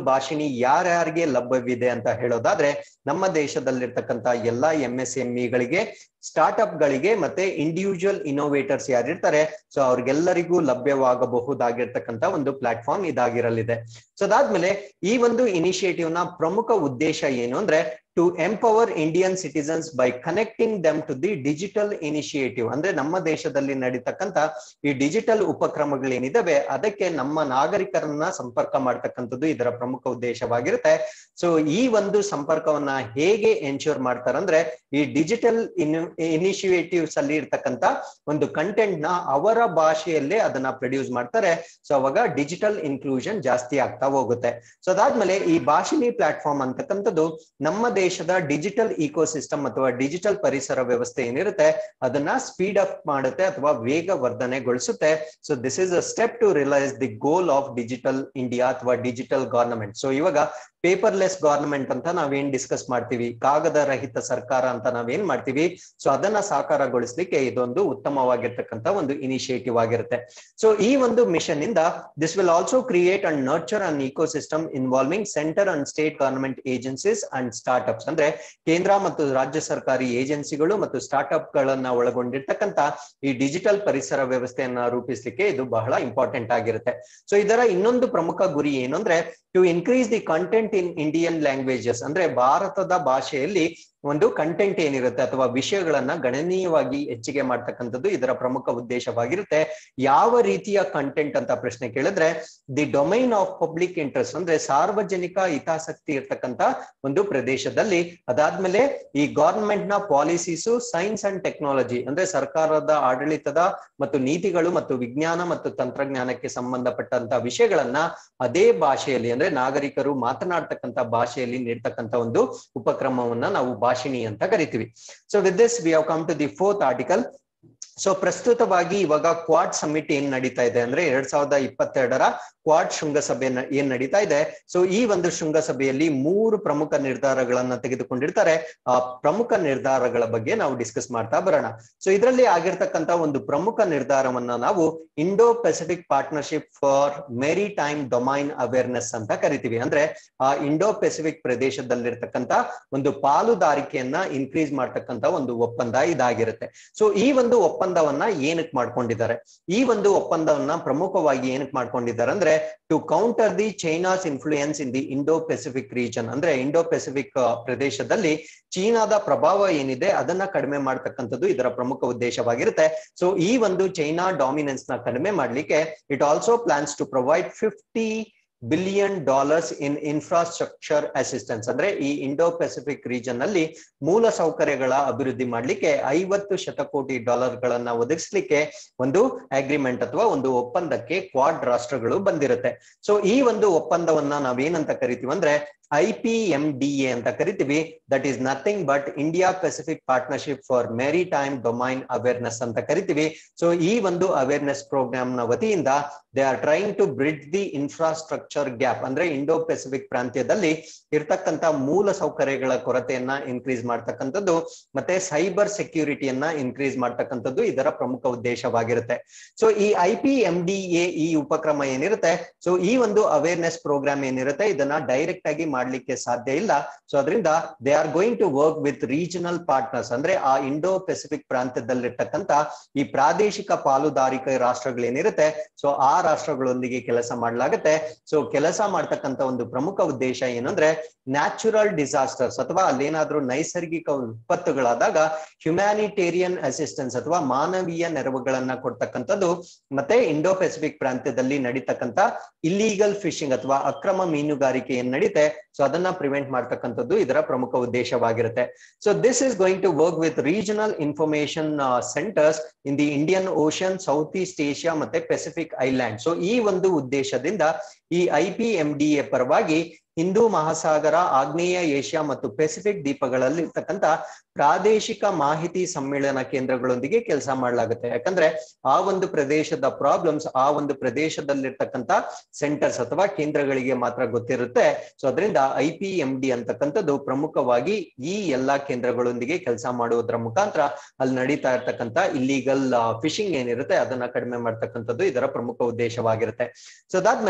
ಯಾರ್ಯಾರಿಗೆ ಲಭ್ಯವಿದೆ ಅಂತ ಹೇಳೋದಾದ್ರೆ ನಮ್ಮ ದೇಶದಲ್ಲಿರ್ತಕ್ಕಂತ ಎಲ್ಲಾ ಎಂ ಎಸ್ ಎಂ ಇಗಳಿಗೆ ಸ್ಟಾರ್ಟ್ಅಪ್ ಗಳಿಗೆ ಮತ್ತೆ ಇಂಡಿವಿಜುವಲ್ ಇನೋವೇಟರ್ಸ್ ಯಾರಿರ್ತಾರೆ ಸೊ ಅವ್ರಿಗೆಲ್ಲರಿಗೂ ಲಭ್ಯವಾಗಬಹುದಾಗಿರ್ತಕ್ಕಂತ ಒಂದು ಪ್ಲಾಟ್ಫಾರ್ಮ್ ಇದಾಗಿರಲಿದೆ ಸೊ ಅದಾದ್ಮೇಲೆ ಈ ಒಂದು ಇನಿಷಿಯೇಟಿವ್ ನ ಪ್ರಮುಖ ಉದ್ದೇಶ ಏನು ಅಂದ್ರೆ to empower Indian citizens by connecting them to the digital initiative ಅಂದ್ರೆ ನಮ್ಮ ದೇಶದಲ್ಲಿ ನಡೀತಕ್ಕಂತ ಈ ಡಿಜಿಟಲ್ ಉಪಕ್ರಮಗಳೇನಿದಾವೆ ಅದಕ್ಕೆ ನಮ್ಮ ನಾಗರಿಕರನ್ನ ಸಂಪರ್ಕ ಮಾಡ್ತಕ್ಕಂಥದ್ದು ಇದರ ಪ್ರಮುಖ ಉದ್ದೇಶವಾಗಿರುತ್ತೆ ಸೊ ಈ ಒಂದು ಸಂಪರ್ಕವನ್ನ ಹೇಗೆ ಎನ್ಶೂರ್ ಮಾಡ್ತಾರಂದ್ರೆ ಈ ಡಿಜಿಟಲ್ ಇನಿಷಿಯೇಟಿವ್ಸ್ ಅಲ್ಲಿ ಇರ್ತಕ್ಕಂತ ಒಂದು ಕಂಟೆಂಟ್ ನ ಅವರ ಭಾಷೆಯಲ್ಲೇ ಅದನ್ನ ಪ್ರೊಡ್ಯೂಸ್ ಮಾಡ್ತಾರೆ ಸೊ ಅವಾಗ ಡಿಜಿಟಲ್ ಇನ್ಕ್ಲೂಷನ್ ಜಾಸ್ತಿ ಆಗ್ತಾ ಹೋಗುತ್ತೆ ಸೊ ಅದಾದ್ಮೇಲೆ ಈ ಭಾಷಿಣಿ ಪ್ಲಾಟ್ಫಾರ್ಮ್ ಅಂತಕ್ಕಂಥದ್ದು ನಮ್ಮ ದೇಶದ ಡಿಜಿಟಲ್ ಇಕೋಸಿಸ್ಟಮ್ ಅಥವಾ ಡಿಜಿಟಲ್ ಪರಿಸರ ವ್ಯವಸ್ಥೆ ಏನಿರುತ್ತೆ ಅದನ್ನ ಸ್ಪೀಡ್ ಅಪ್ ಮಾಡುತ್ತೆ ಅಥವಾ ವೇಗ ವರ್ಧನೆಗೊಳಿಸುತ್ತೆ so this is a step to realise the goal of digital India ಅಥವಾ ಡಿಜಿಟಲ್ ಗವರ್ನಮೆಂಟ್ ಸೊ ಇವಾಗ ಪೇಪರ್ಲೆಸ್ ಗವರ್ನಮೆಂಟ್ ಅಂತ ನಾವೇನ್ ಡಿಸ್ಕಸ್ ಮಾಡ್ತೀವಿ ಕಾಗದ ರಹಿತ ಸರ್ಕಾರ ಅಂತ ನಾವೇನ್ ಮಾಡ್ತೀವಿ ಸೊ ಅದನ್ನ ಸಾಕಾರಗೊಳಿಸ್ಲಿಕ್ಕೆ ಇದೊಂದು ಉತ್ತಮವಾಗಿರ್ತಕ್ಕಂತ ಒಂದು ಇನಿಷಿಯೇಟಿವ್ ಆಗಿರುತ್ತೆ ಸೊ ಈ ಒಂದು ಮಿಷನ್ ಇಂದ this will also create and nurture an ecosystem involving centre and state government agencies and startups ಅಂದ್ರೆ ಕೇಂದ್ರ ಮತ್ತು ರಾಜ್ಯ ಸರ್ಕಾರಿ ಏಜೆನ್ಸಿಗಳು ಮತ್ತು ಸ್ಟಾರ್ಟ್ಅಪ್ ಗಳನ್ನ ಒಳಗೊಂಡಿರ್ತಕ್ಕಂತ ಈ ಡಿಜಿಟಲ್ ಪರಿಸರ ವ್ಯವಸ್ಥೆಯನ್ನ ರೂಪಿಸಲಿಕ್ಕೆ ಇದು ಬಹಳ ಇಂಪಾರ್ಟೆಂಟ್ ಆಗಿರುತ್ತೆ ಸೊ ಇದರ ಇನ್ನೊಂದು ಪ್ರಮುಖ ಗುರಿ ಏನು ಅಂದ್ರೆ to increase the content in Indian languages ಅಂದ್ರೆ ಭಾರತದ ಭಾಷೆಯಲ್ಲಿ ಒಂದು ಕಂಟೆಂಟ್ ಏನಿರುತ್ತೆ ಅಥವಾ ವಿಷಯಗಳನ್ನ ಗಣನೀಯವಾಗಿ ಹೆಚ್ಚಿಗೆ ಮಾಡ್ತಕ್ಕಂಥದ್ದು ಇದರ ಪ್ರಮುಖ ಉದ್ದೇಶವಾಗಿರುತ್ತೆ ಯಾವ ರೀತಿಯ ಕಂಟೆಂಟ್ ಅಂತ ಪ್ರಶ್ನೆ ಕೇಳಿದ್ರೆ the domain of public interest ಅಂದ್ರೆ ಸಾರ್ವಜನಿಕ ಹಿತಾಸಕ್ತಿ ಇರ್ತಕ್ಕಂತ ಒಂದು ಪ್ರದೇಶದಲ್ಲಿ ಅದಾದ್ಮೇಲೆ ಈ ಗವರ್ಮೆಂಟ್ ನ ಪಾಲಿಸೀಸು ಸೈನ್ಸ್ ಅಂಡ್ ಟೆಕ್ನಾಲಜಿ ಅಂದ್ರೆ ಸರ್ಕಾರದ ಆಡಳಿತದ ಮತ್ತು ನೀತಿಗಳು ಮತ್ತು ವಿಜ್ಞಾನ ಮತ್ತು ತಂತ್ರಜ್ಞಾನಕ್ಕೆ ಸಂಬಂಧಪಟ್ಟಂತ ವಿಷಯಗಳನ್ನ ಅದೇ ಭಾಷೆಯಲ್ಲಿ ಅಂದ್ರೆ ನಾಗರಿಕರು ಮಾತನಾಡ್ತಕ್ಕಂತ ಭಾಷೆಯಲ್ಲಿ ನೀಡ್ತಕ್ಕಂತ ಒಂದು ಉಪಕ್ರಮವನ್ನ ನಾವು ಭಾಷಿಣಿ ಅಂತ ಕರಿತೀವಿ so with this we have come to the fourth article so ಪ್ರಸ್ತುತವಾಗಿ ಇವಾಗ ಕ್ವಾಡ್ ಸಮಿಟ್ ಏನ್ ನಡೀತಾ ಇದೆ ಅಂದ್ರೆ ಎರಡ್ ಸಾವಿರದ ಇಪ್ಪತ್ತೆರಡರ ಕ್ವಾಡ್ ಶೃಂಗಸಭೆ ಏನ್ ನಡೀತಾ ಇದೆ ಸೊ ಈ ಒಂದು ಶೃಂಗಸಭೆಯಲ್ಲಿ ಮೂರು ಪ್ರಮುಖ ನಿರ್ಧಾರಗಳನ್ನ ತೆಗೆದುಕೊಂಡಿರ್ತಾರೆ ಆ ಪ್ರಮುಖ ನಿರ್ಧಾರಗಳ ಬಗ್ಗೆ ನಾವು ಡಿಸ್ಕಸ್ ಮಾಡ್ತಾ ಬರೋಣ ಸೊ ಇದರಲ್ಲಿ ಆಗಿರ್ತಕ್ಕಂತ ಒಂದು ಪ್ರಮುಖ ನಿರ್ಧಾರವನ್ನ ನಾವು Indo Pacific partnership for maritime domain awareness ಅಂತ ಕರಿತೀವಿ ಅಂದ್ರೆ ಆ ಇಂಡೋ ಪೆಸಿಫಿಕ್ ಪ್ರದೇಶದಲ್ಲಿರ್ತಕ್ಕಂತ ಒಂದು ಪಾಲುದಾರಿಕೆಯನ್ನ ಇನ್ಕ್ರೀಸ್ ಮಾಡ್ತಕ್ಕಂತ ಒಂದು ಒಪ್ಪಂದ ಇದಾಗಿರುತ್ತೆ ಸೊ ಈ ಒಂದು ಒಪ್ಪಂದವನ್ನ ಏನಕ್ಕೆ ಮಾಡ್ಕೊಂಡಿದ್ದಾರೆ ಈ ಒಂದು ಒಪ್ಪಂದವನ್ನ ಪ್ರಮುಖವಾಗಿ ಏನಕ್ಕೆ ಮಾಡ್ಕೊಂಡಿದ್ದಾರೆ ಅಂದ್ರೆ to counter the China's influence in the Indo Pacific region ಅಂದ್ರೆ ಇಂಡೋ ಪೆಸಿಫಿಕ್ ಪ್ರದೇಶದಲ್ಲಿ ಚೀನಾದ ಪ್ರಭಾವ ಏನಿದೆ ಅದನ್ನ ಕಡಿಮೆ ಮಾಡ್ತಕ್ಕಂಥದ್ದು ಇದರ ಪ್ರಮುಖ ಉದ್ದೇಶವಾಗಿರುತ್ತೆ ಸೊ ಈ ಒಂದು ಚೈನಾ ಡಾಮಿನೆನ್ಸ್ ನ ಕಡಿಮೆ ಮಾಡ್ಲಿಕ್ಕೆ it also plans to provide fifty billion dollars in infrastructure assistance ಅಂದ್ರೆ ಈ ಇಂಡೋ ಪೆಸಿಫಿಕ್ ರೀಜನ್ ನಲ್ಲಿ ಮೂಲ ಸೌಕರ್ಯಗಳ ಅಭಿವೃದ್ಧಿ ಮಾಡ್ಲಿಕ್ಕೆ ಐವತ್ತು ಶತಕೋಟಿ ಡಾಲರ್ ಗಳನ್ನ ಒದಗಿಸ್ಲಿಕ್ಕೆ ಒಂದು ಅಗ್ರಿಮೆಂಟ್ ಅಥವಾ ಒಂದು ಒಪ್ಪಂದಕ್ಕೆ ಕ್ವಾಡ್ ರಾಷ್ಟ್ರಗಳು ಬಂದಿರುತ್ತೆ ಸೊ ಈ ಒಂದು ಒಪ್ಪಂದವನ್ನ ನಾವೇನಂತ ಕರಿತೀವಿ ಅಂದ್ರೆ I P M D A ಅಂತ ಕರಿತೀವಿ that is nothing but India Pacific partnership for maritime domain awareness ಅಂತ ಕರಿತೀವಿ ಸೊ ಈ ಒಂದು ಅವೇರ್ನೆಸ್ ಪ್ರೋಗ್ರಾಮ್ ನ ವತಿಯಿಂದ they are trying to bridge the infrastructure gap ಅಂದ್ರೆ ಇಂಡೋ ಪೆಸಿಫಿಕ್ ಪ್ರಾಂತ್ಯದಲ್ಲಿ ಇರ್ತಕ್ಕಂತ ಮೂಲ ಸೌಕರ್ಯಗಳ ಕೊರತೆಯನ್ನ ಇನ್ಕ್ರೀಸ್ ಮಾಡ್ತಕ್ಕಂಥದ್ದು ಮತ್ತೆ ಸೈಬರ್ ಸೆಕ್ಯೂರಿಟಿಯನ್ನ ಇನ್ಕ್ರೀಸ್ ಮಾಡ್ತಕ್ಕಂಥದ್ದು ಇದರ ಪ್ರಮುಖ ಉದ್ದೇಶವಾಗಿರುತ್ತೆ ಸೊ ಈ I P M D A ಈ ಉಪಕ್ರಮ ಏನಿರುತ್ತೆ ಸೊ ಈ ಒಂದು ಅವೇರ್ನೆಸ್ ಪ್ರೋಗ್ರಾಮ್ ಏನಿರುತ್ತೆ ಇದನ್ನ ಡೈರೆಕ್ಟ್ ಆಗಿ ಮಾಡ್ಲಿಕ್ಕೆ ಸಾಧ್ಯ ಇಲ್ಲ ಸೊ ಅದರಿಂದ they are going to work with regional partners ಅಂದ್ರೆ ಆ ಇಂಡೋ ಪೆಸಿಫಿಕ್ ಪ್ರಾಂತ್ಯದಲ್ಲಿರ್ತಕ್ಕಂತ ಈ ಪ್ರಾದೇಶಿಕ ಪಾಲುದಾರಿಕೆ ರಾಷ್ಟ್ರಗಳೇನಿರುತ್ತೆ ಸೊ ಆ ರಾಷ್ಟ್ರಗಳೊಂದಿಗೆ ಕೆಲಸ ಮಾಡಲಾಗುತ್ತೆ ಸೊ ಕೆಲಸ ಮಾಡ್ತಕ್ಕಂತ ಒಂದು ಪ್ರಮುಖ ಉದ್ದೇಶ ಏನಂದ್ರೆ ನ್ಯಾಚುರಲ್ ಡಿಸಾಸ್ಟರ್ಸ್ ಅಥವಾ ಅಲ್ಲೇನಾದ್ರೂ ನೈಸರ್ಗಿಕ ವಿಪತ್ತುಗಳಾದಾಗ ಹ್ಯುಮ್ಯಾನಿಟೇರಿಯನ್ ಅಸಿಸ್ಟೆನ್ಸ್ ಅಥವಾ ಮಾನವೀಯ ನೆರವುಗಳನ್ನ ಕೊಡ್ತಕ್ಕಂಥದ್ದು ಮತ್ತೆ ಇಂಡೋ ಪೆಸಿಫಿಕ್ ಪ್ರಾಂತ್ಯದಲ್ಲಿ ನಡೀತಕ್ಕಂತ ಇಲ್ಲೀಗಲ್ ಫಿಶಿಂಗ್ ಅಥವಾ ಅಕ್ರಮ ಮೀನುಗಾರಿಕೆ ಏನ್ ನಡೀತೆ ಸೊ ಅದನ್ನ ಪ್ರಿವೆಂಟ್ ಮಾಡ್ತಕ್ಕಂಥದ್ದು ಇದರ ಪ್ರಮುಖ ಉದ್ದೇಶವಾಗಿರುತ್ತೆ so this is going to work with regional information centres in the Indian Ocean South East Asia ಮತ್ತೆ ಪೆಸಿಫಿಕ್ ಐಲ್ಯಾಂಡ್ ಸೊ ಈ ಒಂದು ಉದ್ದೇಶದಿಂದ ಈ I P M D A ಪರವಾಗಿ ಹಿಂದೂ ಮಹಾಸಾಗರ ಆಗ್ನೇಯ ಏಷ್ಯಾ ಮತ್ತು ಪೆಸಿಫಿಕ್ ದ್ವೀಪಗಳಲ್ಲಿ ಇರ್ತಕ್ಕಂತ ಪ್ರಾದೇಶಿಕ ಮಾಹಿತಿ ಸಮ್ಮೇಳನ ಕೇಂದ್ರಗಳೊಂದಿಗೆ ಕೆಲಸ ಮಾಡಲಾಗುತ್ತೆ ಯಾಕಂದ್ರೆ ಆ ಒಂದು ಪ್ರದೇಶದ ಪ್ರಾಬ್ಲಮ್ಸ್ ಆ ಒಂದು ಪ್ರದೇಶದಲ್ಲಿರ್ತಕ್ಕಂತ ಸೆಂಟರ್ಸ್ ಅಥವಾ ಕೇಂದ್ರಗಳಿಗೆ ಮಾತ್ರ ಗೊತ್ತಿರುತ್ತೆ ಸೊ ಅದರಿಂದ ಐ ಪಿ ಎಂ ಡಿ ಅಂತಕ್ಕಂಥದ್ದು ಪ್ರಮುಖವಾಗಿ ಈ ಎಲ್ಲಾ ಕೇಂದ್ರಗಳೊಂದಿಗೆ ಕೆಲಸ ಮಾಡುವುದರ ಮುಖಾಂತರ ಅಲ್ಲಿ ನಡೀತಾ ಇರ್ತಕ್ಕಂತ ಇಲ್ಲಿಗಲ್ ಫಿಶಿಂಗ್ ಏನಿರುತ್ತೆ ಅದನ್ನ ಕಡಿಮೆ ಮಾಡ್ತಕ್ಕಂಥದ್ದು ಇದರ ಪ್ರಮುಖ ಉದ್ದೇಶವಾಗಿರುತ್ತೆ ಸೊ ಅದಾದ್ಮೇಲೆ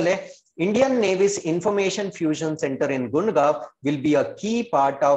Indian Navy's Information Fusion Center in Gundgaon will be a key part of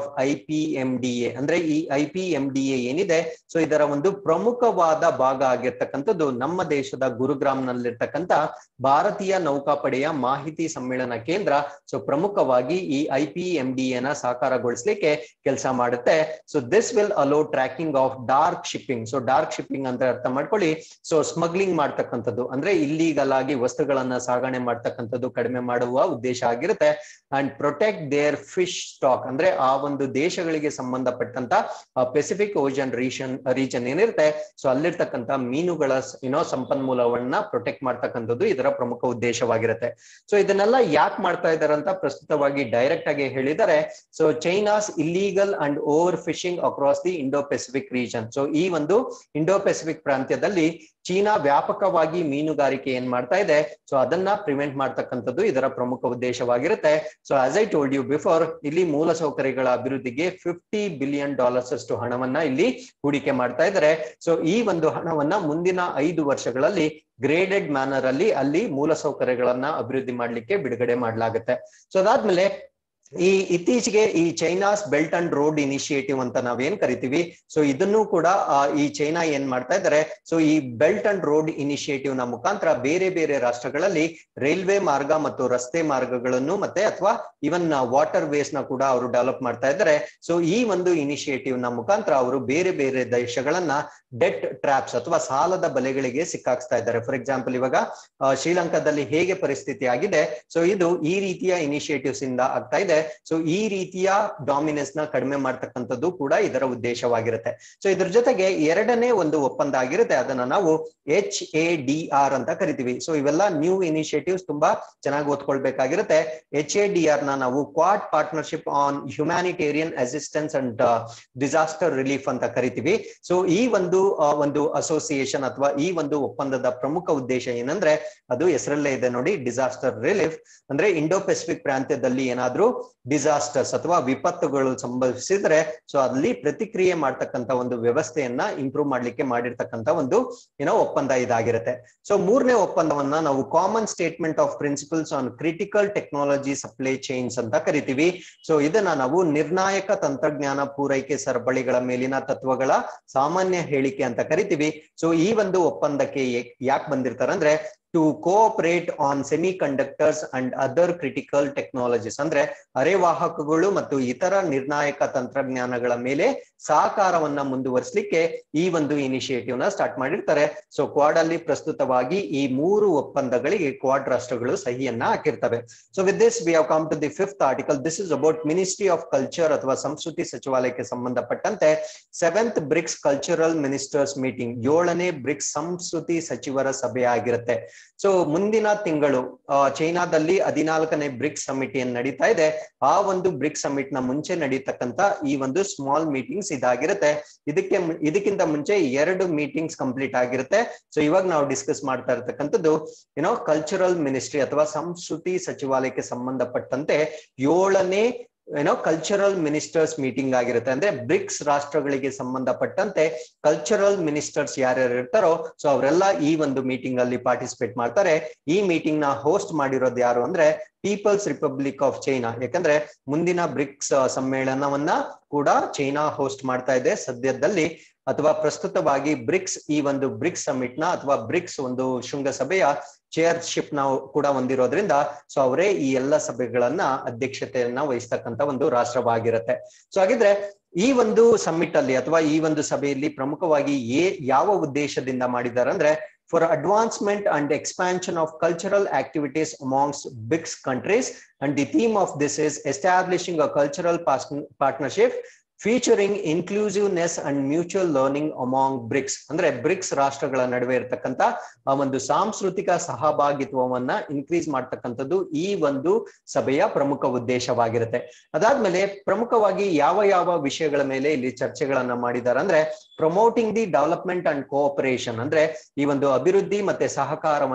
IPMDA. ಅಂದ್ರೆ ಈ IPMDA ಏನಿದೆ ಸೊ ಇದರ ಒಂದು ಪ್ರಮುಖವಾದ ಭಾಗ ಆಗಿರ್ತಕ್ಕಂಥದ್ದು ನಮ್ಮ ದೇಶದ ಗುರುಗ್ರಾಮ್ನಲ್ಲಿರ್ತಕ್ಕಂಥ ಭಾರತೀಯ ನೌಕಾಪಡೆಯ ಮಾಹಿತಿ ಸಮ್ಮೇಳನ ಕೇಂದ್ರ ಸೊ ಪ್ರಮುಖವಾಗಿ ಈ IPMDA ನ ಸಾಕಾರಗೊಳಿಸ್ಲಿಕ್ಕೆ ಕೆಲಸ ಮಾಡುತ್ತೆ so this will allow tracking of dark shipping so dark shipping ಅಂತ ಅರ್ಥ ಮಾಡ್ಕೊಳ್ಳಿ ಸೊ ಸ್ಮಗ್ಲಿಂಗ್ ಮಾಡ್ತಕ್ಕಂಥದ್ದು ಅಂದ್ರೆ ಇಲ್ಲೀಗಲ್ ಆಗಿ ವಸ್ತುಗಳನ್ನ ಸಾಗಣೆ ಮಾಡ್ತಕ್ಕಂಥದ್ದು ಕಡಿಮೆ ಮಾಡುವ ಉದ್ದೇಶ ಆಗಿರುತ್ತೆ and protect their fish stock ಅಂದ್ರೆ ಆ ಒಂದು ದೇಶಗಳಿಗೆ ಸಂಬಂಧಪಟ್ಟಂತ ಪೆಸಿಫಿಕ್ ಓಷನ್ ರೀಷನ್ ರೀಜನ್ ಏನಿರುತ್ತೆ ಸೊ ಅಲ್ಲಿರ್ತಕ್ಕಂಥ ಮೀನುಗಳ ಏನೋ ಸಂಪನ್ಮೂಲವನ್ನ ಪ್ರೊಟೆಕ್ಟ್ ಮಾಡ್ತಕ್ಕಂಥದ್ದು ಇದರ ಪ್ರಮುಖ ಉದ್ದೇಶವಾಗಿರುತ್ತೆ ಸೊ ಇದನ್ನೆಲ್ಲ ಯಾಕೆ ಮಾಡ್ತಾ ಇದ್ದಾರೆ ಅಂತ ಪ್ರಸ್ತುತವಾಗಿ ಡೈರೆಕ್ಟ್ ಆಗಿ ಹೇಳಿದರೆ so China's illegal and over fishing across the Indo Pacific region so ಈ ಒಂದು ಇಂಡೋ ಪೆಸಿಫಿಕ್ ಪ್ರಾಂತ್ಯದಲ್ಲಿ ಚೀನಾ ವ್ಯಾಪಕವಾಗಿ ಮೀನುಗಾರಿಕೆ ಏನ್ ಮಾಡ್ತಾ ಇದೆ ಸೊ ಅದನ್ನ ಪ್ರಿವೆಂಟ್ ಮಾಡ್ತಕ್ಕಂಥದ್ದು ಇದರ ಪ್ರಮುಖ ಉದ್ದೇಶವಾಗಿರುತ್ತೆ so as I told you before ಇಲ್ಲಿ ಮೂಲ ಸೌಕರ್ಯಗಳ ಅಭಿವೃದ್ಧಿಗೆ ಫಿಫ್ಟಿ ಬಿಲಿಯನ್ ಡಾಲರ್ಸ್ ಅಷ್ಟು ಹಣವನ್ನ ಇಲ್ಲಿ ಹೂಡಿಕೆ ಮಾಡ್ತಾ ಇದ್ದಾರೆ ಸೊ ಈ ಒಂದು ಹಣವನ್ನ ಮುಂದಿನ ಐದು ವರ್ಷಗಳಲ್ಲಿ ಗ್ರೇಡೆಡ್ ಮ್ಯಾನರ್ ಅಲ್ಲಿ ಅಲ್ಲಿ ಮೂಲ ಸೌಕರ್ಯಗಳನ್ನ ಅಭಿವೃದ್ಧಿ ಮಾಡ್ಲಿಕ್ಕೆ ಬಿಡುಗಡೆ ಮಾಡಲಾಗುತ್ತೆ ಸೊ ಅದಾದ್ಮೇಲೆ ಈ ಇತ್ತೀಚೆಗೆ ಈ China's belt and road initiative ಅಂತ ನಾವೇನ್ ಕರಿತೀವಿ ಸೊ ಇದನ್ನು ಕೂಡ ಈ ಚೈನಾ ಏನ್ ಮಾಡ್ತಾ ಇದ್ದಾರೆ ಸೊ ಈ ಬೆಲ್ಟ್ ಅಂಡ್ ರೋಡ್ ಇನಿಷಿಯೇಟಿವ್ ನ ಮುಖಾಂತರ ಬೇರೆ ಬೇರೆ ರಾಷ್ಟ್ರಗಳಲ್ಲಿ ರೈಲ್ವೆ ಮಾರ್ಗ ಮತ್ತು ರಸ್ತೆ ಮಾರ್ಗಗಳನ್ನು ಮತ್ತೆ ಅಥವಾ ಇವನ್ ವಾಟರ್ ವೇಸ್ ನ ಕೂಡ ಅವರು ಡೆವಲಪ್ ಮಾಡ್ತಾ ಇದ್ದಾರೆ ಸೊ ಈ ಒಂದು ಇನಿಷಿಯೇಟಿವ್ ನ ಮುಖಾಂತರ ಅವರು ಬೇರೆ ಬೇರೆ ದೇಶಗಳನ್ನ ಡೆಟ್ ಟ್ರಾಪ್ಸ್ ಅಥವಾ ಸಾಲದ ಬಲೆಗಳಿಗೆ ಸಿಕ್ಕಾಕ್ಸ್ತಾ ಇದ್ದಾರೆ ಫಾರ್ ಎಕ್ಸಾಂಪಲ್ ಇವಾಗ ಶ್ರೀಲಂಕಾದಲ್ಲಿ ಹೇಗೆ ಪರಿಸ್ಥಿತಿ ಆಗಿದೆ ಸೊ ಇದು ಈ ರೀತಿಯ ಇನಿಷಿಯೇಟಿವ್ಸ್ ಇಂದ ಆಗ್ತಾ ಇದೆ ಸೊ ಈ ರೀತಿಯ ಡಾಮಿನೆನ್ಸ್ ನ ಕಡಿಮೆ ಮಾಡ್ತಕ್ಕಂಥದ್ದು ಕೂಡ ಇದರ ಉದ್ದೇಶವಾಗಿರುತ್ತೆ ಸೊ ಇದ್ರ ಜೊತೆಗೆ ಎರಡನೇ ಒಂದು ಒಪ್ಪಂದ ಆಗಿರುತ್ತೆ ಅದನ್ನ ನಾವು ಎಚ್ ಎ ಡಿ ಆರ್ ಅಂತ ಕರಿತೀವಿ ಸೊ ಇವೆಲ್ಲ ನ್ಯೂ ಇನಿಷಿಯೇಟಿವ್ಸ್ ತುಂಬಾ ಚೆನ್ನಾಗಿ ಓದ್ಕೊಳ್ಬೇಕಾಗಿರುತ್ತೆ ಎಚ್ ಎ ಡಿ ಆರ್ ನ ನಾವು Quad partnership on humanitarian assistance and disaster relief ಅಂತ ಕರಿತೀವಿ ಸೊ ಈ ಒಂದು ಒಂದು ಅಸೋಸಿಯೇಷನ್ ಅಥವಾ ಈ ಒಂದು ಒಪ್ಪಂದದ ಪ್ರಮುಖ ಉದ್ದೇಶ ಏನಂದ್ರೆ ಅದು ಹೆಸರಲ್ಲೇ ಇದೆ ನೋಡಿ ಡಿಸಾಸ್ಟರ್ ರಿಲೀಫ್ ಅಂದ್ರೆ ಇಂಡೋ ಪೆಸಿಫಿಕ್ ಪ್ರಾಂತ್ಯದಲ್ಲಿ ಏನಾದ್ರೂ ಡಿಸಾಸ್ಟರ್ಸ್ ಅಥವಾ ವಿಪತ್ತುಗಳು ಸಂಭವಿಸಿದ್ರೆ ಸೊ ಅಲ್ಲಿ ಪ್ರತಿಕ್ರಿಯೆ ಮಾಡ್ತಕ್ಕಂತ ಒಂದು ವ್ಯವಸ್ಥೆಯನ್ನ ಇಂಪ್ರೂವ್ ಮಾಡ್ಲಿಕ್ಕೆ ಮಾಡಿರ್ತಕ್ಕಂತ ಒಂದು ಏನೋ ಒಪ್ಪಂದ ಇದಾಗಿರುತ್ತೆ ಸೊ ಮೂರನೇ ಒಪ್ಪಂದವನ್ನ ನಾವು common statement of principles on critical technology supply chains ಅಂತ ಕರಿತೀವಿ ಸೊ ಇದನ್ನ ನಾವು ನಿರ್ಣಾಯಕ ತಂತ್ರಜ್ಞಾನ ಪೂರೈಕೆ ಸರಪಳಿಗಳ ಮೇಲಿನ ತತ್ವಗಳ ಸಾಮಾನ್ಯ ಹೇಳಿಕೆ ಅಂತ ಕರಿತೀವಿ ಸೊ ಈ ಒಂದು ಒಪ್ಪಂದಕ್ಕೆ ಯಾಕೆ ಬಂದಿರ್ತಾರೆ ಅಂದ್ರೆ to cooperate on semiconductors and other critical technologies ಅಂದ್ರೆ ಅರೆವಾಹಕಗಳು ಮತ್ತು ಇತರ ನಿರ್ಣಾಯಕ ತಂತ್ರಜ್ಞಾನಗಳ ಮೇಲೆ ಸಹಕಾರವನ್ನ ಮುಂದುವರಿಸಲಿಕ್ಕೆ ಈ ಒಂದು ಇನಿಷಿಯೇಟಿವ್ ನ ಸ್ಟಾರ್ಟ್ ಮಾಡಿರ್ತಾರೆ ಸೊ ಕ್ವಾಡ್ ಅಲ್ಲಿ ಪ್ರಸ್ತುತವಾಗಿ ಈ ಮೂರು ಒಪ್ಪಂದಗಳಿಗೆ ಕ್ವಾಡ್ ರಾಷ್ಟ್ರಗಳು ಸಹಿಯನ್ನ ಹಾಕಿರ್ತವೆ so with this we have come to the fifth article this is about ministry of culture ಅಥವಾ ಸಂಸ್ಕೃತಿ ಸಚಿವಾಲಯಕ್ಕೆ ಸಂಬಂಧಪಟ್ಟಂತೆ seventh BRICS cultural ministers meeting ಏಳನೇ ಬ್ರಿಕ್ಸ್ ಸಂಸ್ಕೃತಿ ಸಚಿವರ ಸಭೆ ಆಗಿರುತ್ತೆ ಸೊ ಮುಂದಿನ ತಿಂಗಳು ಚೈನಾದಲ್ಲಿ ಹದಿನಾಲ್ಕನೇ ಬ್ರಿಕ್ಸ್ ಸಮಿಟ್ ಏನ್ ನಡೀತಾ ಇದೆ ಆ ಒಂದು ಬ್ರಿಕ್ಸ್ ಸಮಿಟ್ ನ ಮುಂಚೆ ನಡೀತಕ್ಕಂತ ಈ ಒಂದು ಸ್ಮಾಲ್ ಮೀಟಿಂಗ್ಸ್ ಇದಾಗಿರುತ್ತೆ ಇದಕ್ಕೆ ಇದಕ್ಕಿಂತ ಮುಂಚೆ ಎರಡು ಮೀಟಿಂಗ್ಸ್ ಕಂಪ್ಲೀಟ್ ಆಗಿರುತ್ತೆ ಸೊ ಇವಾಗ ನಾವು ಡಿಸ್ಕಸ್ ಮಾಡ್ತಾ ಇರ್ತಕ್ಕಂಥದ್ದು ಏನೋ ಕಲ್ಚರಲ್ ಮಿನಿಸ್ಟ್ರಿ ಅಥವಾ ಸಂಸ್ಕೃತಿ ಸಚಿವಾಲಯಕ್ಕೆ ಸಂಬಂಧಪಟ್ಟಂತೆ ಏಳನೇ ಏನೋ ಕಲ್ಚರಲ್ ಮಿನಿಸ್ಟರ್ಸ್ ಮೀಟಿಂಗ್ ಆಗಿರುತ್ತೆ ಅಂದ್ರೆ ಬ್ರಿಕ್ಸ್ ರಾಷ್ಟ್ರಗಳಿಗೆ ಸಂಬಂಧಪಟ್ಟಂತೆ ಕಲ್ಚರಲ್ ಮಿನಿಸ್ಟರ್ಸ್ ಯಾರ್ಯಾರು ಇರ್ತಾರೋ ಸೊ ಅವರೆಲ್ಲ ಈ ಒಂದು ಮೀಟಿಂಗ್ ಅಲ್ಲಿ ಪಾರ್ಟಿಸಿಪೇಟ್ ಮಾಡ್ತಾರೆ ಈ ಮೀಟಿಂಗ್ ನ ಹೋಸ್ಟ್ ಮಾಡಿರೋದು ಯಾರು ಅಂದ್ರೆ ಪೀಪಲ್ಸ್ ರಿಪಬ್ಲಿಕ್ ಆಫ್ ಚೈನಾ ಯಾಕಂದ್ರೆ ಮುಂದಿನ ಬ್ರಿಕ್ಸ್ ಸಮ್ಮೇಳನವನ್ನ ಕೂಡ ಚೈನಾ ಹೋಸ್ಟ್ ಮಾಡ್ತಾ ಇದೆ ಸದ್ಯದಲ್ಲಿ ಅಥವಾ ಪ್ರಸ್ತುತವಾಗಿ ಬ್ರಿಕ್ಸ್ ಈ ಒಂದು ಬ್ರಿಕ್ಸ್ ಸಮಿಟ್ ನ ಅಥವಾ ಬ್ರಿಕ್ಸ್ ಒಂದು ಶೃಂಗಸಭೆಯ ಚೇರ್ಶಿಪ್ ನಾವು ಕೂಡ ಹೊಂದಿರೋದ್ರಿಂದ ಸೊ ಅವರೇ ಈ ಎಲ್ಲ ಸಭೆಗಳನ್ನ ಅಧ್ಯಕ್ಷತೆಯನ್ನ ವಹಿಸ್ತಕ್ಕಂತ ಒಂದು ರಾಷ್ಟ್ರವಾಗಿರುತ್ತೆ ಸೊ ಹಾಗಿದ್ರೆ ಈ ಒಂದು ಸಮ್ಮಿಟ್ ಅಲ್ಲಿ ಅಥವಾ ಈ ಒಂದು ಸಭೆಯಲ್ಲಿ ಪ್ರಮುಖವಾಗಿ ಏ ಯಾವ ಉದ್ದೇಶದಿಂದ ಮಾಡಿದ್ದಾರೆ ಅಂದ್ರೆ for advancement and expansion of cultural activities amongst BRICS countries and the theme of this is establishing a cultural partnership featuring inclusiveness and mutual learning among BRICS ಅಂದ್ರೆ ಬ್ರಿಕ್ಸ್ ರಾಷ್ಟ್ರಗಳ ನಡುವೆ ಇರತಕ್ಕಂತ ಆ ಒಂದು ಸಾಂಸ್ಕೃತಿಕ ಸಹಭಾಗಿತ್ವವನ್ನ ಇನ್ಕ್ರೀಸ್ ಮಾಡ್ತಕ್ಕಂಥದ್ದು ಈ ಒಂದು ಸಭೆಯ ಪ್ರಮುಖ ಉದ್ದೇಶವಾಗಿರುತ್ತೆ ಅದಾದ್ಮೇಲೆ ಪ್ರಮುಖವಾಗಿ ಯಾವ ಯಾವ ವಿಷಯಗಳ ಮೇಲೆ ಇಲ್ಲಿ ಚರ್ಚೆಗಳನ್ನ ಮಾಡಿದ್ದಾರೆ ಅಂದ್ರೆ promoting the development and cooperation ಅಂದ್ರೆ ಈ ಒಂದು ಅಭಿವೃದ್ಧಿ ಮತ್ತೆ ಸಹಕಾರವನ್ನ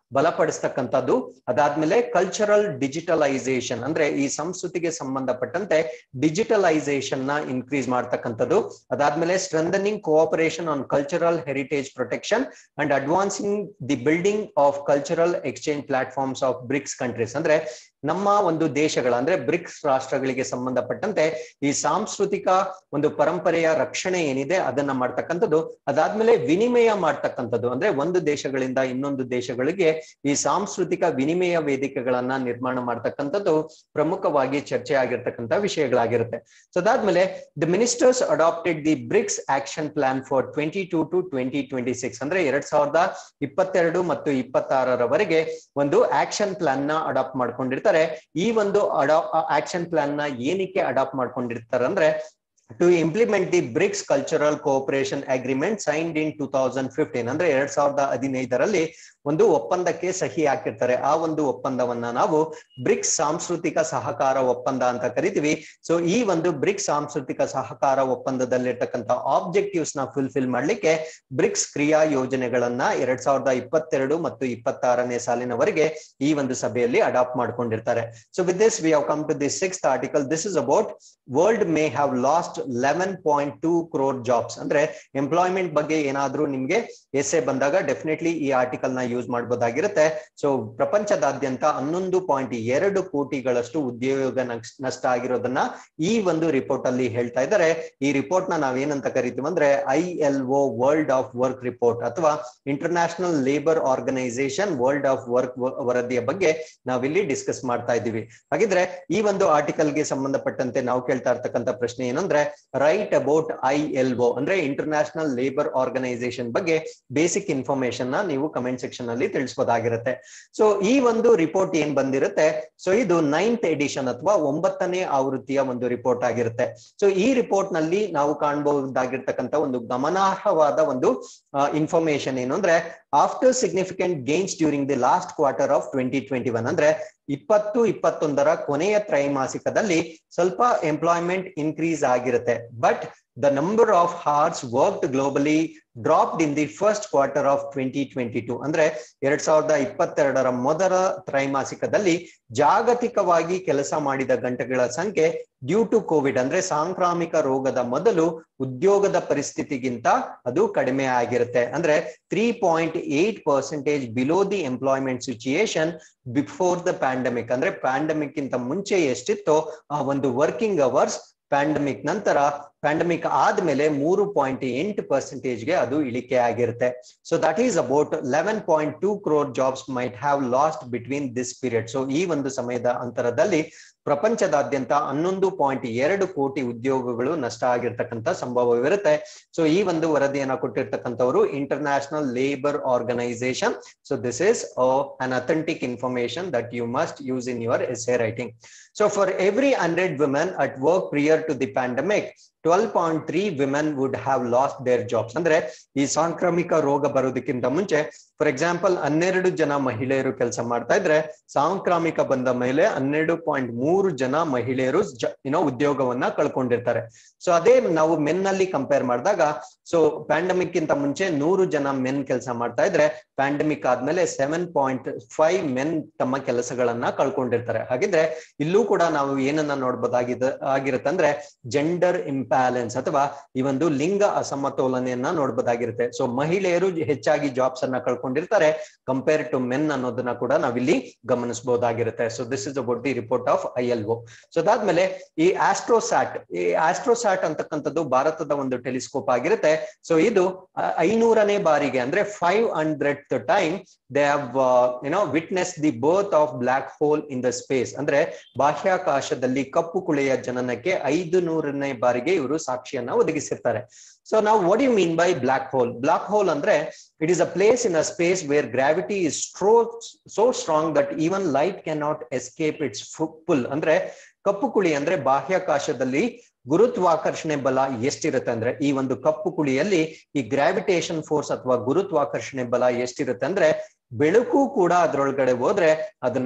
ಬಲಪಡಿಸ್ತಕ್ಕಂಥದ್ದು ಅದಾದ್ಮೇಲೆ ಕಲ್ಚರಲ್ ಡಿಜಿಟಲೈಸೇಷನ್ ಅಂದ್ರೆ ಈ ಸಂಸ್ಕೃತಿಗೆ ಸಂಬಂಧಪಟ್ಟಂತೆ ಡಿಜಿಟಲೈಸೇಷನ್ ನ ಇನ್ಕ್ರೀಸ್ ಮಾಡ್ತಕ್ಕಂಥದ್ದು ಅದಾದ್ಮೇಲೆ strengthening cooperation on cultural heritage protection and advancing the building of cultural exchange platforms of BRICS countries ಅಂದ್ರೆ ನಮ್ಮ ಒಂದು ದೇಶಗಳ ಅಂದ್ರೆ ಬ್ರಿಕ್ಸ್ ರಾಷ್ಟ್ರಗಳಿಗೆ ಸಂಬಂಧಪಟ್ಟಂತೆ ಈ ಸಾಂಸ್ಕೃತಿಕ ಒಂದು ಪರಂಪರೆಯ ರಕ್ಷಣೆ ಏನಿದೆ ಅದನ್ನ ಮಾಡ್ತಕ್ಕಂಥದ್ದು ಅದಾದ್ಮೇಲೆ ವಿನಿಮಯ ಮಾಡ್ತಕ್ಕಂಥದ್ದು ಅಂದ್ರೆ ಒಂದು ದೇಶಗಳಿಂದ ಇನ್ನೊಂದು ದೇಶಗಳಿಗೆ ಈ ಸಾಂಸ್ಕೃತಿಕ ವಿನಿಮಯ ವೇದಿಕೆಗಳನ್ನ ನಿರ್ಮಾಣ ಮಾಡ್ತಕ್ಕಂಥದ್ದು ಪ್ರಮುಖವಾಗಿ ಚರ್ಚೆ ಆಗಿರ್ತಕ್ಕಂಥ ವಿಷಯಗಳಾಗಿರುತ್ತೆ ಸೊ ಅದಾದ್ಮೇಲೆ the ministers adopted the BRICS action plan for twenty two to twenty twenty six ಅಂದ್ರೆ ಎರಡ್ ಸಾವಿರದ ಇಪ್ಪತ್ತೆರಡು ಮತ್ತು ಇಪ್ಪತ್ತಾರರವರೆಗೆ ಒಂದು ಆಕ್ಷನ್ ಪ್ಲಾನ್ ನ ಅಡಾಪ್ಟ್ ಮಾಡ್ಕೊಂಡಿರ್ತಾರೆ ಈ ಒಂದು ಅಡಾ ಆಕ್ಷನ್ ಪ್ಲಾನ್ ನ ಏನಕ್ಕೆ ಅಡಾಪ್ಟ್ ಮಾಡ್ಕೊಂಡಿರ್ತಾರೆ ಅಂದ್ರೆ to implement the BRICS cultural cooperation agreement signed in two thousand fifteen ಅಂದ್ರೆ ಎರಡ್ ಸಾವಿರದ ಹದಿನೈದರಲ್ಲಿ ಒಂದು ಒಪ್ಪಂದಕ್ಕೆ ಸಹಿ ಹಾಕಿರ್ತಾರೆ ಆ ಒಂದು ಒಪ್ಪಂದವನ್ನ ನಾವು ಬ್ರಿಕ್ಸ್ ಸಾಂಸ್ಕೃತಿಕ ಸಹಕಾರ ಒಪ್ಪಂದ ಅಂತ ಕರಿತೀವಿ ಸೊ ಈ ಒಂದು ಬ್ರಿಕ್ಸ್ ಸಾಂಸ್ಕೃತಿಕ ಸಹಕಾರ ಒಪ್ಪಂದದಲ್ಲಿರ್ತಕ್ಕಂಥ ಆಬ್ಜೆಕ್ಟಿವ್ಸ್ ನ ಫುಲ್ಫಿಲ್ ಮಾಡ್ಲಿಕ್ಕೆ ಬ್ರಿಕ್ಸ್ ಕ್ರಿಯಾ ಯೋಜನೆಗಳನ್ನ ಎರಡ್ ಸಾವಿರದ ಇಪ್ಪತ್ತೆರಡು ಮತ್ತು ಇಪ್ಪತ್ತಾರನೇ ಸಾಲಿನವರೆಗೆ ಈ ಒಂದು ಸಭೆಯಲ್ಲಿ ಅಡಾಪ್ಟ್ ಮಾಡ್ಕೊಂಡಿರ್ತಾರೆ so with this we have come to this six article this is about world may have lost eleven point two crore jobs ಅಂದ್ರೆ ಎಂಪ್ಲಾಯ್ಮೆಂಟ್ ಬಗ್ಗೆ ಏನಾದ್ರೂ ನಿಮ್ಗೆ ಎಸ್ಸೆ ಬಂದಾಗ ಡೆಫಿನೆಟ್ಲಿ ಈ ಆರ್ಟಿಕಲ್ ನ ಯೂಸ್ ಮಾಡಬಹುದಾಗಿರುತ್ತೆ ಸೊ ಪ್ರಪಂಚದಾದ್ಯಂತ ಹನ್ನೊಂದು ಪಾಯಿಂಟ್ ಎರಡು ಕೋಟಿಗಳಷ್ಟು ಉದ್ಯೋಗ ನಷ್ಟ ಆಗಿರೋದನ್ನ ಈ ಒಂದು ರಿಪೋರ್ಟ್ ಅಲ್ಲಿ ಹೇಳ್ತಾ ಇದ್ದಾರೆ ಈ ರಿಪೋರ್ಟ್ ನ ನಾವೇನಂತ ಕರಿತೀವಿ ಅಂದ್ರೆ I L O world of work report ಅಥವಾ international labour organisation world of work ವರದಿಯ ಬಗ್ಗೆ ನಾವಿಲ್ಲಿ ಡಿಸ್ಕಸ್ ಮಾಡ್ತಾ ಇದ್ದೀವಿ ಹಾಗಿದ್ರೆ ಈ ಒಂದು ಆರ್ಟಿಕಲ್ ಗೆ ಸಂಬಂಧಪಟ್ಟಂತೆ ನಾವು ಕೇಳ್ತಾ ಇರ್ತಕ್ಕಂಥ ಪ್ರಶ್ನೆ ಏನಂದ್ರೆ right about I L O ಅಂದ್ರೆ ಇಂಟರ್ನ್ಯಾಷನಲ್ ಲೇಬರ್ ಆರ್ಗನೈಸೇಷನ್ ಬಗ್ಗೆ ಬೇಸಿಕ್ ಇನ್ಫಾರ್ಮೇಶನ್ ನ ನೀವು ಕಮೆಂಟ್ ಸೆಕ್ಷನ್ ಅಲ್ಲಿ ತಿಳಿಸಬಹುದಾಗಿರುತ್ತೆ ಸೊ ಈ ಒಂದು ರಿಪೋರ್ಟ್ ಏನ್ ಬಂದಿರುತ್ತೆ ಸೊ ಇದು ನೈನ್ತ್ ಎಡಿಷನ್ ಅಥವಾ ಒಂಬತ್ತನೇ ಆವೃತ್ತಿಯ ಒಂದು ರಿಪೋರ್ಟ್ ಆಗಿರುತ್ತೆ ಸೊ ಈ ರಿಪೋರ್ಟ್ ನಲ್ಲಿ ನಾವು ಕಾಣಬಹುದಾಗಿರ್ತಕ್ಕಂಥ ಒಂದು ಗಮನಾರ್ಹವಾದ ಒಂದು ಇನ್ಫಾರ್ಮೇಶನ್ ಏನು ಅಂದ್ರೆ after significant gains during the last quarter of twenty twenty one ಅಂದ್ರೆ ಇಪ್ಪತ್ತು ಇಪ್ಪತ್ತೊಂದರ ಕೊನೆಯ ತ್ರೈಮಾಸಿಕದಲ್ಲಿ ಸ್ವಲ್ಪ ಎಂಪ್ಲಾಯ್ಮೆಂಟ್ ಇನ್ಕ್ರೀಸ್ ಆಗಿರುತ್ತೆ but the number of hours worked globally dropped in the first quarter of 2022 ಅಂದ್ರೆ ಎರಡ್ ಸಾವಿರದ ಇಪ್ಪತ್ತೆರಡರ ಮೊದಲ ತ್ರೈಮಾಸಿಕದಲ್ಲಿ ಜಾಗತಿಕವಾಗಿ ಕೆಲಸ ಮಾಡಿದ ಗಂಟೆಗಳ ಸಂಖ್ಯೆ ಡ್ಯೂ ಟು ಕೋವಿಡ್ ಅಂದ್ರೆ ಸಾಂಕ್ರಾಮಿಕ ರೋಗದ ಮೊದಲು ಉದ್ಯೋಗದ ಪರಿಸ್ಥಿತಿಗಿಂತ ಅದು ಕಡಿಮೆ ಆಗಿರುತ್ತೆ ಅಂದ್ರೆ three point eight percentage below the employment situation before the pandemic ಅಂದ್ರೆ ಪ್ಯಾಂಡಮಿಕ್ ಇಂತ ಮುಂಚೆ ಎಷ್ಟಿತ್ತೋ ಆ ಒಂದು ವರ್ಕಿಂಗ್ ಅವರ್ಸ್ ಪ್ಯಾಂಡಮಿಕ್ ನಂತರ ಪ್ಯಾಂಡಮಿಕ್ ಆದ್ಮೇಲೆ ಮೂರು ಪಾಯಿಂಟ್ ಎಂಟು ಪರ್ಸೆಂಟೇಜ್ಗೆ ಅದು ಇಳಿಕೆ ಆಗಿರುತ್ತೆ so that is about eleven point two crore jobs might have lost between this period so ಈ ಒಂದು ಸಮಯದ ಅಂತರದಲ್ಲಿ ಪ್ರಪಂಚದಾದ್ಯಂತ ಹನ್ನೊಂದು ಪಾಯಿಂಟ್ ಎರಡು ಕೋಟಿ ಉದ್ಯೋಗಗಳು ನಷ್ಟ ಆಗಿರ್ತಕ್ಕಂಥ ಸಂಭವವಿರುತ್ತೆ ಸೊ ಈ ಒಂದು ವರದಿಯನ್ನ ಕೊಟ್ಟಿರ್ತಕ್ಕಂಥವ್ರು international labour organisation so this is an authentic information that you must use in your S A writing so for every hundred women at work prior to the pandemic twelve point three women would have lost their jobs ಅಂದ್ರೆ ಈ ಸಾಂಕ್ರಾಮಿಕ ರೋಗ ಬರೋದಕ್ಕಿಂತ ಮುಂಚೆ for example ಹನ್ನೆರಡು ಜನ ಮಹಿಳೆಯರು ಕೆಲಸ ಮಾಡ್ತಾ ಇದ್ರೆ ಸಾಂಕ್ರಾಮಿಕ ಬಂದ ಮೇಲೆ ಹನ್ನೆರಡು ಪಾಯಿಂಟ್ ಮೂರು ಜನ ಮಹಿಳೆಯರು ಏನೋ ಉದ್ಯೋಗವನ್ನ ಕಳ್ಕೊಂಡಿರ್ತಾರೆ ಸೊ ಅದೇ ನಾವು ಮೆನ್ ನಲ್ಲಿ ಕಂಪೇರ್ ಮಾಡಿದಾಗ ಸೊ ಪ್ಯಾಂಡಮಿಕ್ ಇಂತ ಮುಂಚೆ ನೂರು ಜನ ಮೆನ್ ಕೆಲಸ ಮಾಡ್ತಾ ಇದ್ರೆ ಪ್ಯಾಂಡಮಿಕ್ ಆದ್ಮೇಲೆ ಸೆವೆನ್ ಪಾಯಿಂಟ್ ಫೈವ್ ಮೆನ್ ತಮ್ಮ ಕೆಲಸಗಳನ್ನ ಕಳ್ಕೊಂಡಿರ್ತಾರೆ ಹಾಗಿದ್ರೆ ಇಲ್ಲೂ ಕೂಡ ನಾವು ಏನನ್ನ ನೋಡ್ಬೋದಾಗಿದೆ ಆಗಿರುತ್ತೆ ಅಂದ್ರೆ ಜೆಂಡರ್ ಇಂಪ್ಯಾಲೆನ್ಸ್ ಅಥವಾ ಈ ಒಂದು ಲಿಂಗ ಅಸಮತೋಲನೆಯನ್ನ ನೋಡ್ಬೋದಾಗಿರುತ್ತೆ ಸೊ ಮಹಿಳೆಯರು ಹೆಚ್ಚಾಗಿ ಜಾಬ್ಸ್ ಅನ್ನ ಕಳ್ಕೊಂಡಿರ್ತಾರೆ ಕಂಪೇರ್ ಟು ಮೆನ್ ಅನ್ನೋದನ್ನ ಕೂಡ ನಾವಿಲ್ಲಿ ಗಮನಿಸಬಹುದಾಗಿರುತ್ತೆ so this is about the report of I L O so ಅದಾದ್ಮೇಲೆ ಈ ಆಸ್ಟ್ರೋಸ್ಯಾಟ್ ಈ ಆಸ್ಟ್ರೋಸ್ಯಾಟ್ ಅಂತಕ್ಕಂಥದ್ದು ಭಾರತದ ಒಂದು ಟೆಲಿಸ್ಕೋಪ್ ಆಗಿರುತ್ತೆ ಸೊ ಇದು ಐನೂರನೇ ಬಾರಿಗೆ ಅಂದ್ರೆ five hundred time they have you know witness the birth of black hole in the space ಅಂದ್ರೆ ಬಾಹ್ಯಾಕಾಶದಲ್ಲಿ ಕಪ್ಪು ಕುಳೆಯ ಜನನಕ್ಕೆ ಐದು ನೂರನೇ ಬಾರಿಗೆ ಇವರು ಸಾಕ್ಷಿಯನ್ನ ಒದಗಿಸಿರ್ತಾರೆ ಸೊ ನಾವು what you mean by black hole black hole ಅಂದ್ರೆ it is a place in a space where gravity is ಸ್ಟ್ರೋ so strong that even light can not escape it's full ಅಂದ್ರೆ ಕಪ್ಪು ಕುಳಿ ಅಂದ್ರೆ ಬಾಹ್ಯಾಕಾಶದಲ್ಲಿ ಗುರುತ್ವಾಕರ್ಷಣೆ ಬಲ ಎಷ್ಟಿರುತ್ತೆ ಅಂದ್ರೆ ಈ ಒಂದು ಕಪ್ಪು ಕುಳಿಯಲ್ಲಿ ಈ ಗ್ರಾವಿಟೇಷನ್ ಫೋರ್ಸ್ ಅಥವಾ ಗುರುತ್ವಾಕರ್ಷಣೆ ಬಲ ಎಷ್ಟಿರುತ್ತೆ ಅಂದ್ರೆ ಬೆಳಕು ಕೂಡ ಅದ್ರೊಳಗಡೆ ಹೋದ್ರೆ ಅದನ್ನ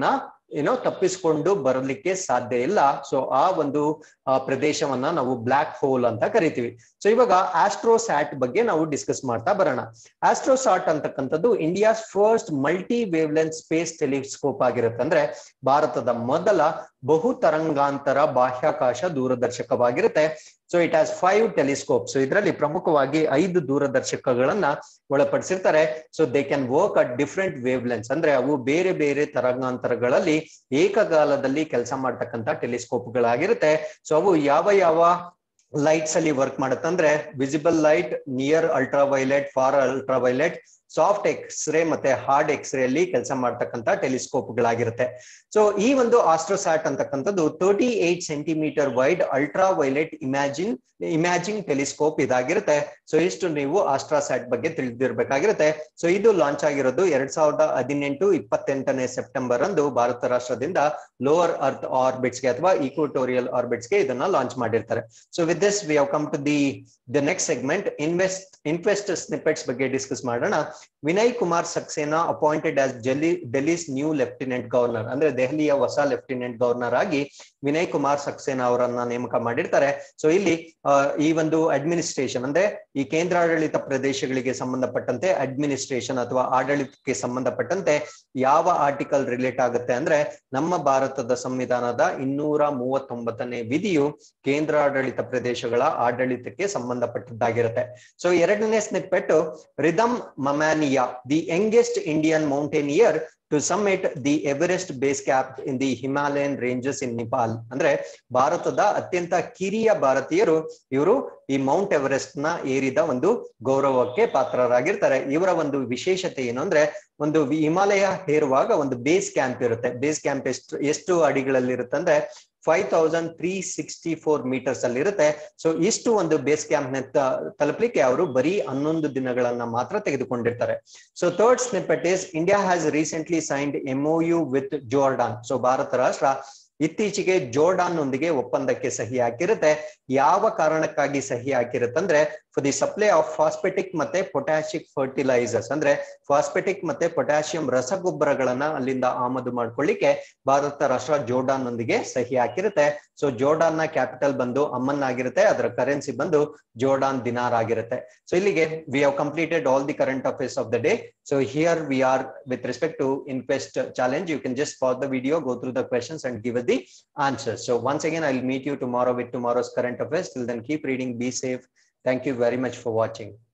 ಏನೋ ತಪ್ಪಿಸ್ಕೊಂಡು ಬರಲಿಕ್ಕೆ ಸಾಧ್ಯ ಇಲ್ಲ ಸೊ ಆ ಒಂದು ಪ್ರದೇಶವನ್ನ ನಾವು ಬ್ಲಾಕ್ ಹೋಲ್ ಅಂತ ಕರಿತೀವಿ ಸೊ ಇವಾಗ ಆಸ್ಟ್ರೋಸ್ಯಾಟ್ ಬಗ್ಗೆ ನಾವು ಡಿಸ್ಕಸ್ ಮಾಡ್ತಾ ಬರೋಣ ಆಸ್ಟ್ರೋಸಾಟ್ ಅಂತಕ್ಕಂಥದ್ದು India's first multi wavelength space telescope ಆಗಿರುತ್ತೆ ಅಂದ್ರೆ ಭಾರತದ ಮೊದಲ ಬಹು ತರಂಗಾಂತರ ಬಾಹ್ಯಾಕಾಶ ದೂರದರ್ಶಕವಾಗಿರುತ್ತೆ so it has five telescope so ಇದರಲ್ಲಿ ಪ್ರಮುಖವಾಗಿ ಐದು ದೂರದರ್ಶಕಗಳನ್ನ ಒಳಪಡಿಸಿರ್ತಾರೆ so they can work at different wavelengths ಅಂದ್ರೆ ಅವು ಬೇರೆ ಬೇರೆ ತರಂಗಾಂತರಗಳಲ್ಲಿ ಏಕಕಾಲದಲ್ಲಿ ಕೆಲಸ ಮಾಡ್ತಕ್ಕಂಥ ಟೆಲಿಸ್ಕೋಪ್ಗಳಾಗಿರುತ್ತೆ ಸೊ ಅವು ಯಾವ ಯಾವ ಲೈಟ್ಸ್ ಅಲ್ಲಿ ವರ್ಕ್ ಮಾಡುತ್ತಂದ್ರೆ visible light near ultraviolet far ultraviolet soft x ray ಮತ್ತೆ ಹಾರ್ಡ್ ಎಕ್ಸ್ರೇ ಅಲ್ಲಿ ಕೆಲಸ ಮಾಡ್ತಕ್ಕಂಥ ಟೆಲಿಸ್ಕೋಪ್ಗಳಾಗಿರುತ್ತೆ ಸೊ ಈ ಒಂದು ಆಸ್ಟ್ರೋಸ್ಯಾಟ್ ಅಂತಕ್ಕಂಥದ್ದು thirty eight centimetre wide ultraviolet imagine imaging telescope ಇದಾಗಿರುತ್ತೆ ಸೊ ಇಷ್ಟು ನೀವು ಆಸ್ಟ್ರಾಸ್ಯಾಟ್ ಬಗ್ಗೆ ತಿಳಿದಿರ್ಬೇಕಾಗಿರುತ್ತೆ ಸೊ ಇದು ಲಾಂಚ್ ಆಗಿರೋದು ಎರಡ್ ಸಾವಿರದ ಹದಿನೆಂಟು ಇಪ್ಪತ್ತೆಂಟನೇ ಸೆಪ್ಟೆಂಬರ್ ಅಂದು ಭಾರತ ರಾಷ್ಟ್ರದಿಂದ ಲೋವರ್ ಅರ್ತ್ ಆರ್ಬಿಟ್ಸ್ಗೆ ಅಥವಾ ಈಕ್ವಟೋರಿಯಲ್ ಆರ್ಬಿಟ್ಸ್ಗೆ ಇದನ್ನ ಲಾಂಚ್ ಮಾಡಿರ್ತಾರೆ so with this we have come to the the next segment invest invest snippets ಬಗ್ಗೆ ಡಿಸ್ಕಸ್ ಮಾಡೋಣ Vinay Kumar Saxena appointed as Delhi Delhi's new lieutenant governor ಅಂದ್ರೆ ದೆಹಲಿಯ ಹೊಸ ಲೆಫ್ಟಿನೆಂಟ್ ಗವರ್ನರ್ ಆಗಿ ವಿನಯ್ ಕುಮಾರ್ ಸಕ್ಸೇನಾ ಅವರನ್ನ ನೇಮಕ ಮಾಡಿರ್ತಾರೆ ಸೊ ಇಲ್ಲಿ ಈ ಒಂದು ಅಡ್ಮಿನಿಸ್ಟ್ರೇಷನ್ ಅಂದ್ರೆ ಈ ಕೇಂದ್ರಾಡಳಿತ ಪ್ರದೇಶಗಳಿಗೆ ಸಂಬಂಧಪಟ್ಟಂತೆ ಅಡ್ಮಿನಿಸ್ಟ್ರೇಷನ್ ಅಥವಾ ಆಡಳಿತಕ್ಕೆ ಸಂಬಂಧಪಟ್ಟಂತೆ ಯಾವ ಆರ್ಟಿಕಲ್ ರಿಲೇಟ್ ಆಗುತ್ತೆ ಅಂದ್ರೆ ನಮ್ಮ ಭಾರತದ ಸಂವಿಧಾನದ ಇನ್ನೂರ ಮೂವತ್ತೊಂಬತ್ತನೇ ವಿಧಿಯು ಕೇಂದ್ರಾಡಳಿತ ಪ್ರದೇಶಗಳ ಆಡಳಿತಕ್ಕೆ ಸಂಬಂಧಪಟ್ಟದ್ದಾಗಿರುತ್ತೆ ಸೊ ಎರಡನೇ snippet Rhythm Mamania the youngest Indian mountaineer to summit the Everest base camp in the Himalayan ranges in Nepal ಅಂದ್ರೆ ಭಾರತದ ಅತ್ಯಂತ ಕಿರಿಯ ಭಾರತೀಯರು ಇವರು ಈ ಮೌಂಟ್ ಎವರೆಸ್ಟ್ ನ ಏರಿದ ಒಂದು ಗೌರವಕ್ಕೆ ಪಾತ್ರರಾಗಿರ್ತಾರೆ ಇವರ ಒಂದು ವಿಶೇಷತೆ ಏನು ಅಂದ್ರೆ ಒಂದು ಹಿಮಾಲಯ ಹೇರುವಾಗ ಒಂದು ಬೇಸ್ ಕ್ಯಾಂಪ್ ಇರುತ್ತೆ ಬೇಸ್ ಕ್ಯಾಂಪ್ ಎಷ್ಟು ಎಷ್ಟು ಅಡಿಗಳಲ್ಲಿ ಇರುತ್ತೆ ಅಂದ್ರೆ five thousand three sixty four metres ಅಲ್ಲಿ ಇರುತ್ತೆ ಸೊ ಇಷ್ಟು ಒಂದು ಬೇಸ್ ಕ್ಯಾಂಪ್ ನ ತಲುಪಲಿಕ್ಕೆ ಅವರು ಬರೀ ಹನ್ನೊಂದು ದಿನಗಳನ್ನ ಮಾತ್ರ ತೆಗೆದುಕೊಂಡಿರ್ತಾರೆ so third snippet is India has recently signed MOU with Jordan so ಭಾರತ ರಾಷ್ಟ್ರ ಇತ್ತೀಚೆಗೆ ಜೋರ್ಡಾನ್ ನೊಂದಿಗೆ ಒಪ್ಪಂದಕ್ಕೆ ಸಹಿ ಹಾಕಿರುತ್ತೆ ಯಾವ ಕಾರಣಕ್ಕಾಗಿ ಸಹಿ ಹಾಕಿರುತ್ತಂದ್ರೆ for the supply of phosphatic ಮತ್ತೆ ಪೊಟ್ಯಾಶಿಕ್ ಫರ್ಟಿಲೈಸರ್ಸ್ ಅಂದ್ರೆ ಫಾಸ್ಪೆಟಿಕ್ ಮತ್ತೆ ಪೊಟ್ಯಾಷಿಯಂ ರಸಗೊಬ್ಬರಗಳನ್ನ ಅಲ್ಲಿಂದ ಆಮದು ಮಾಡ್ಕೊಳ್ಳಿಕ್ಕೆ ಭಾರತ ರಾಷ್ಟ್ರ ಜೋರ್ಡಾನ್ ನೊಂದಿಗೆ ಸಹಿ ಹಾಕಿರುತ್ತೆ ಸೊ ಜೋರ್ಡಾನ್ ನ ಕ್ಯಾಪಿಟಲ್ ಬಂದು ಅಮ್ಮನ್ ಆಗಿರುತ್ತೆ ಅದರ ಕರೆನ್ಸಿ ಬಂದು ಜೋರ್ಡಾನ್ ದಿನಾರ್ ಆಗಿರುತ್ತೆ ಸೊ ಇಲ್ಲಿಗೆ we have completed all the current affairs of the day so here we are with respect to invest challenge you can just for the video go through the questions and give the answers. So once again, I'll meet you tomorrow with tomorrow's current affairs. Till then, keep reading, be safe. Thank you very much for watching.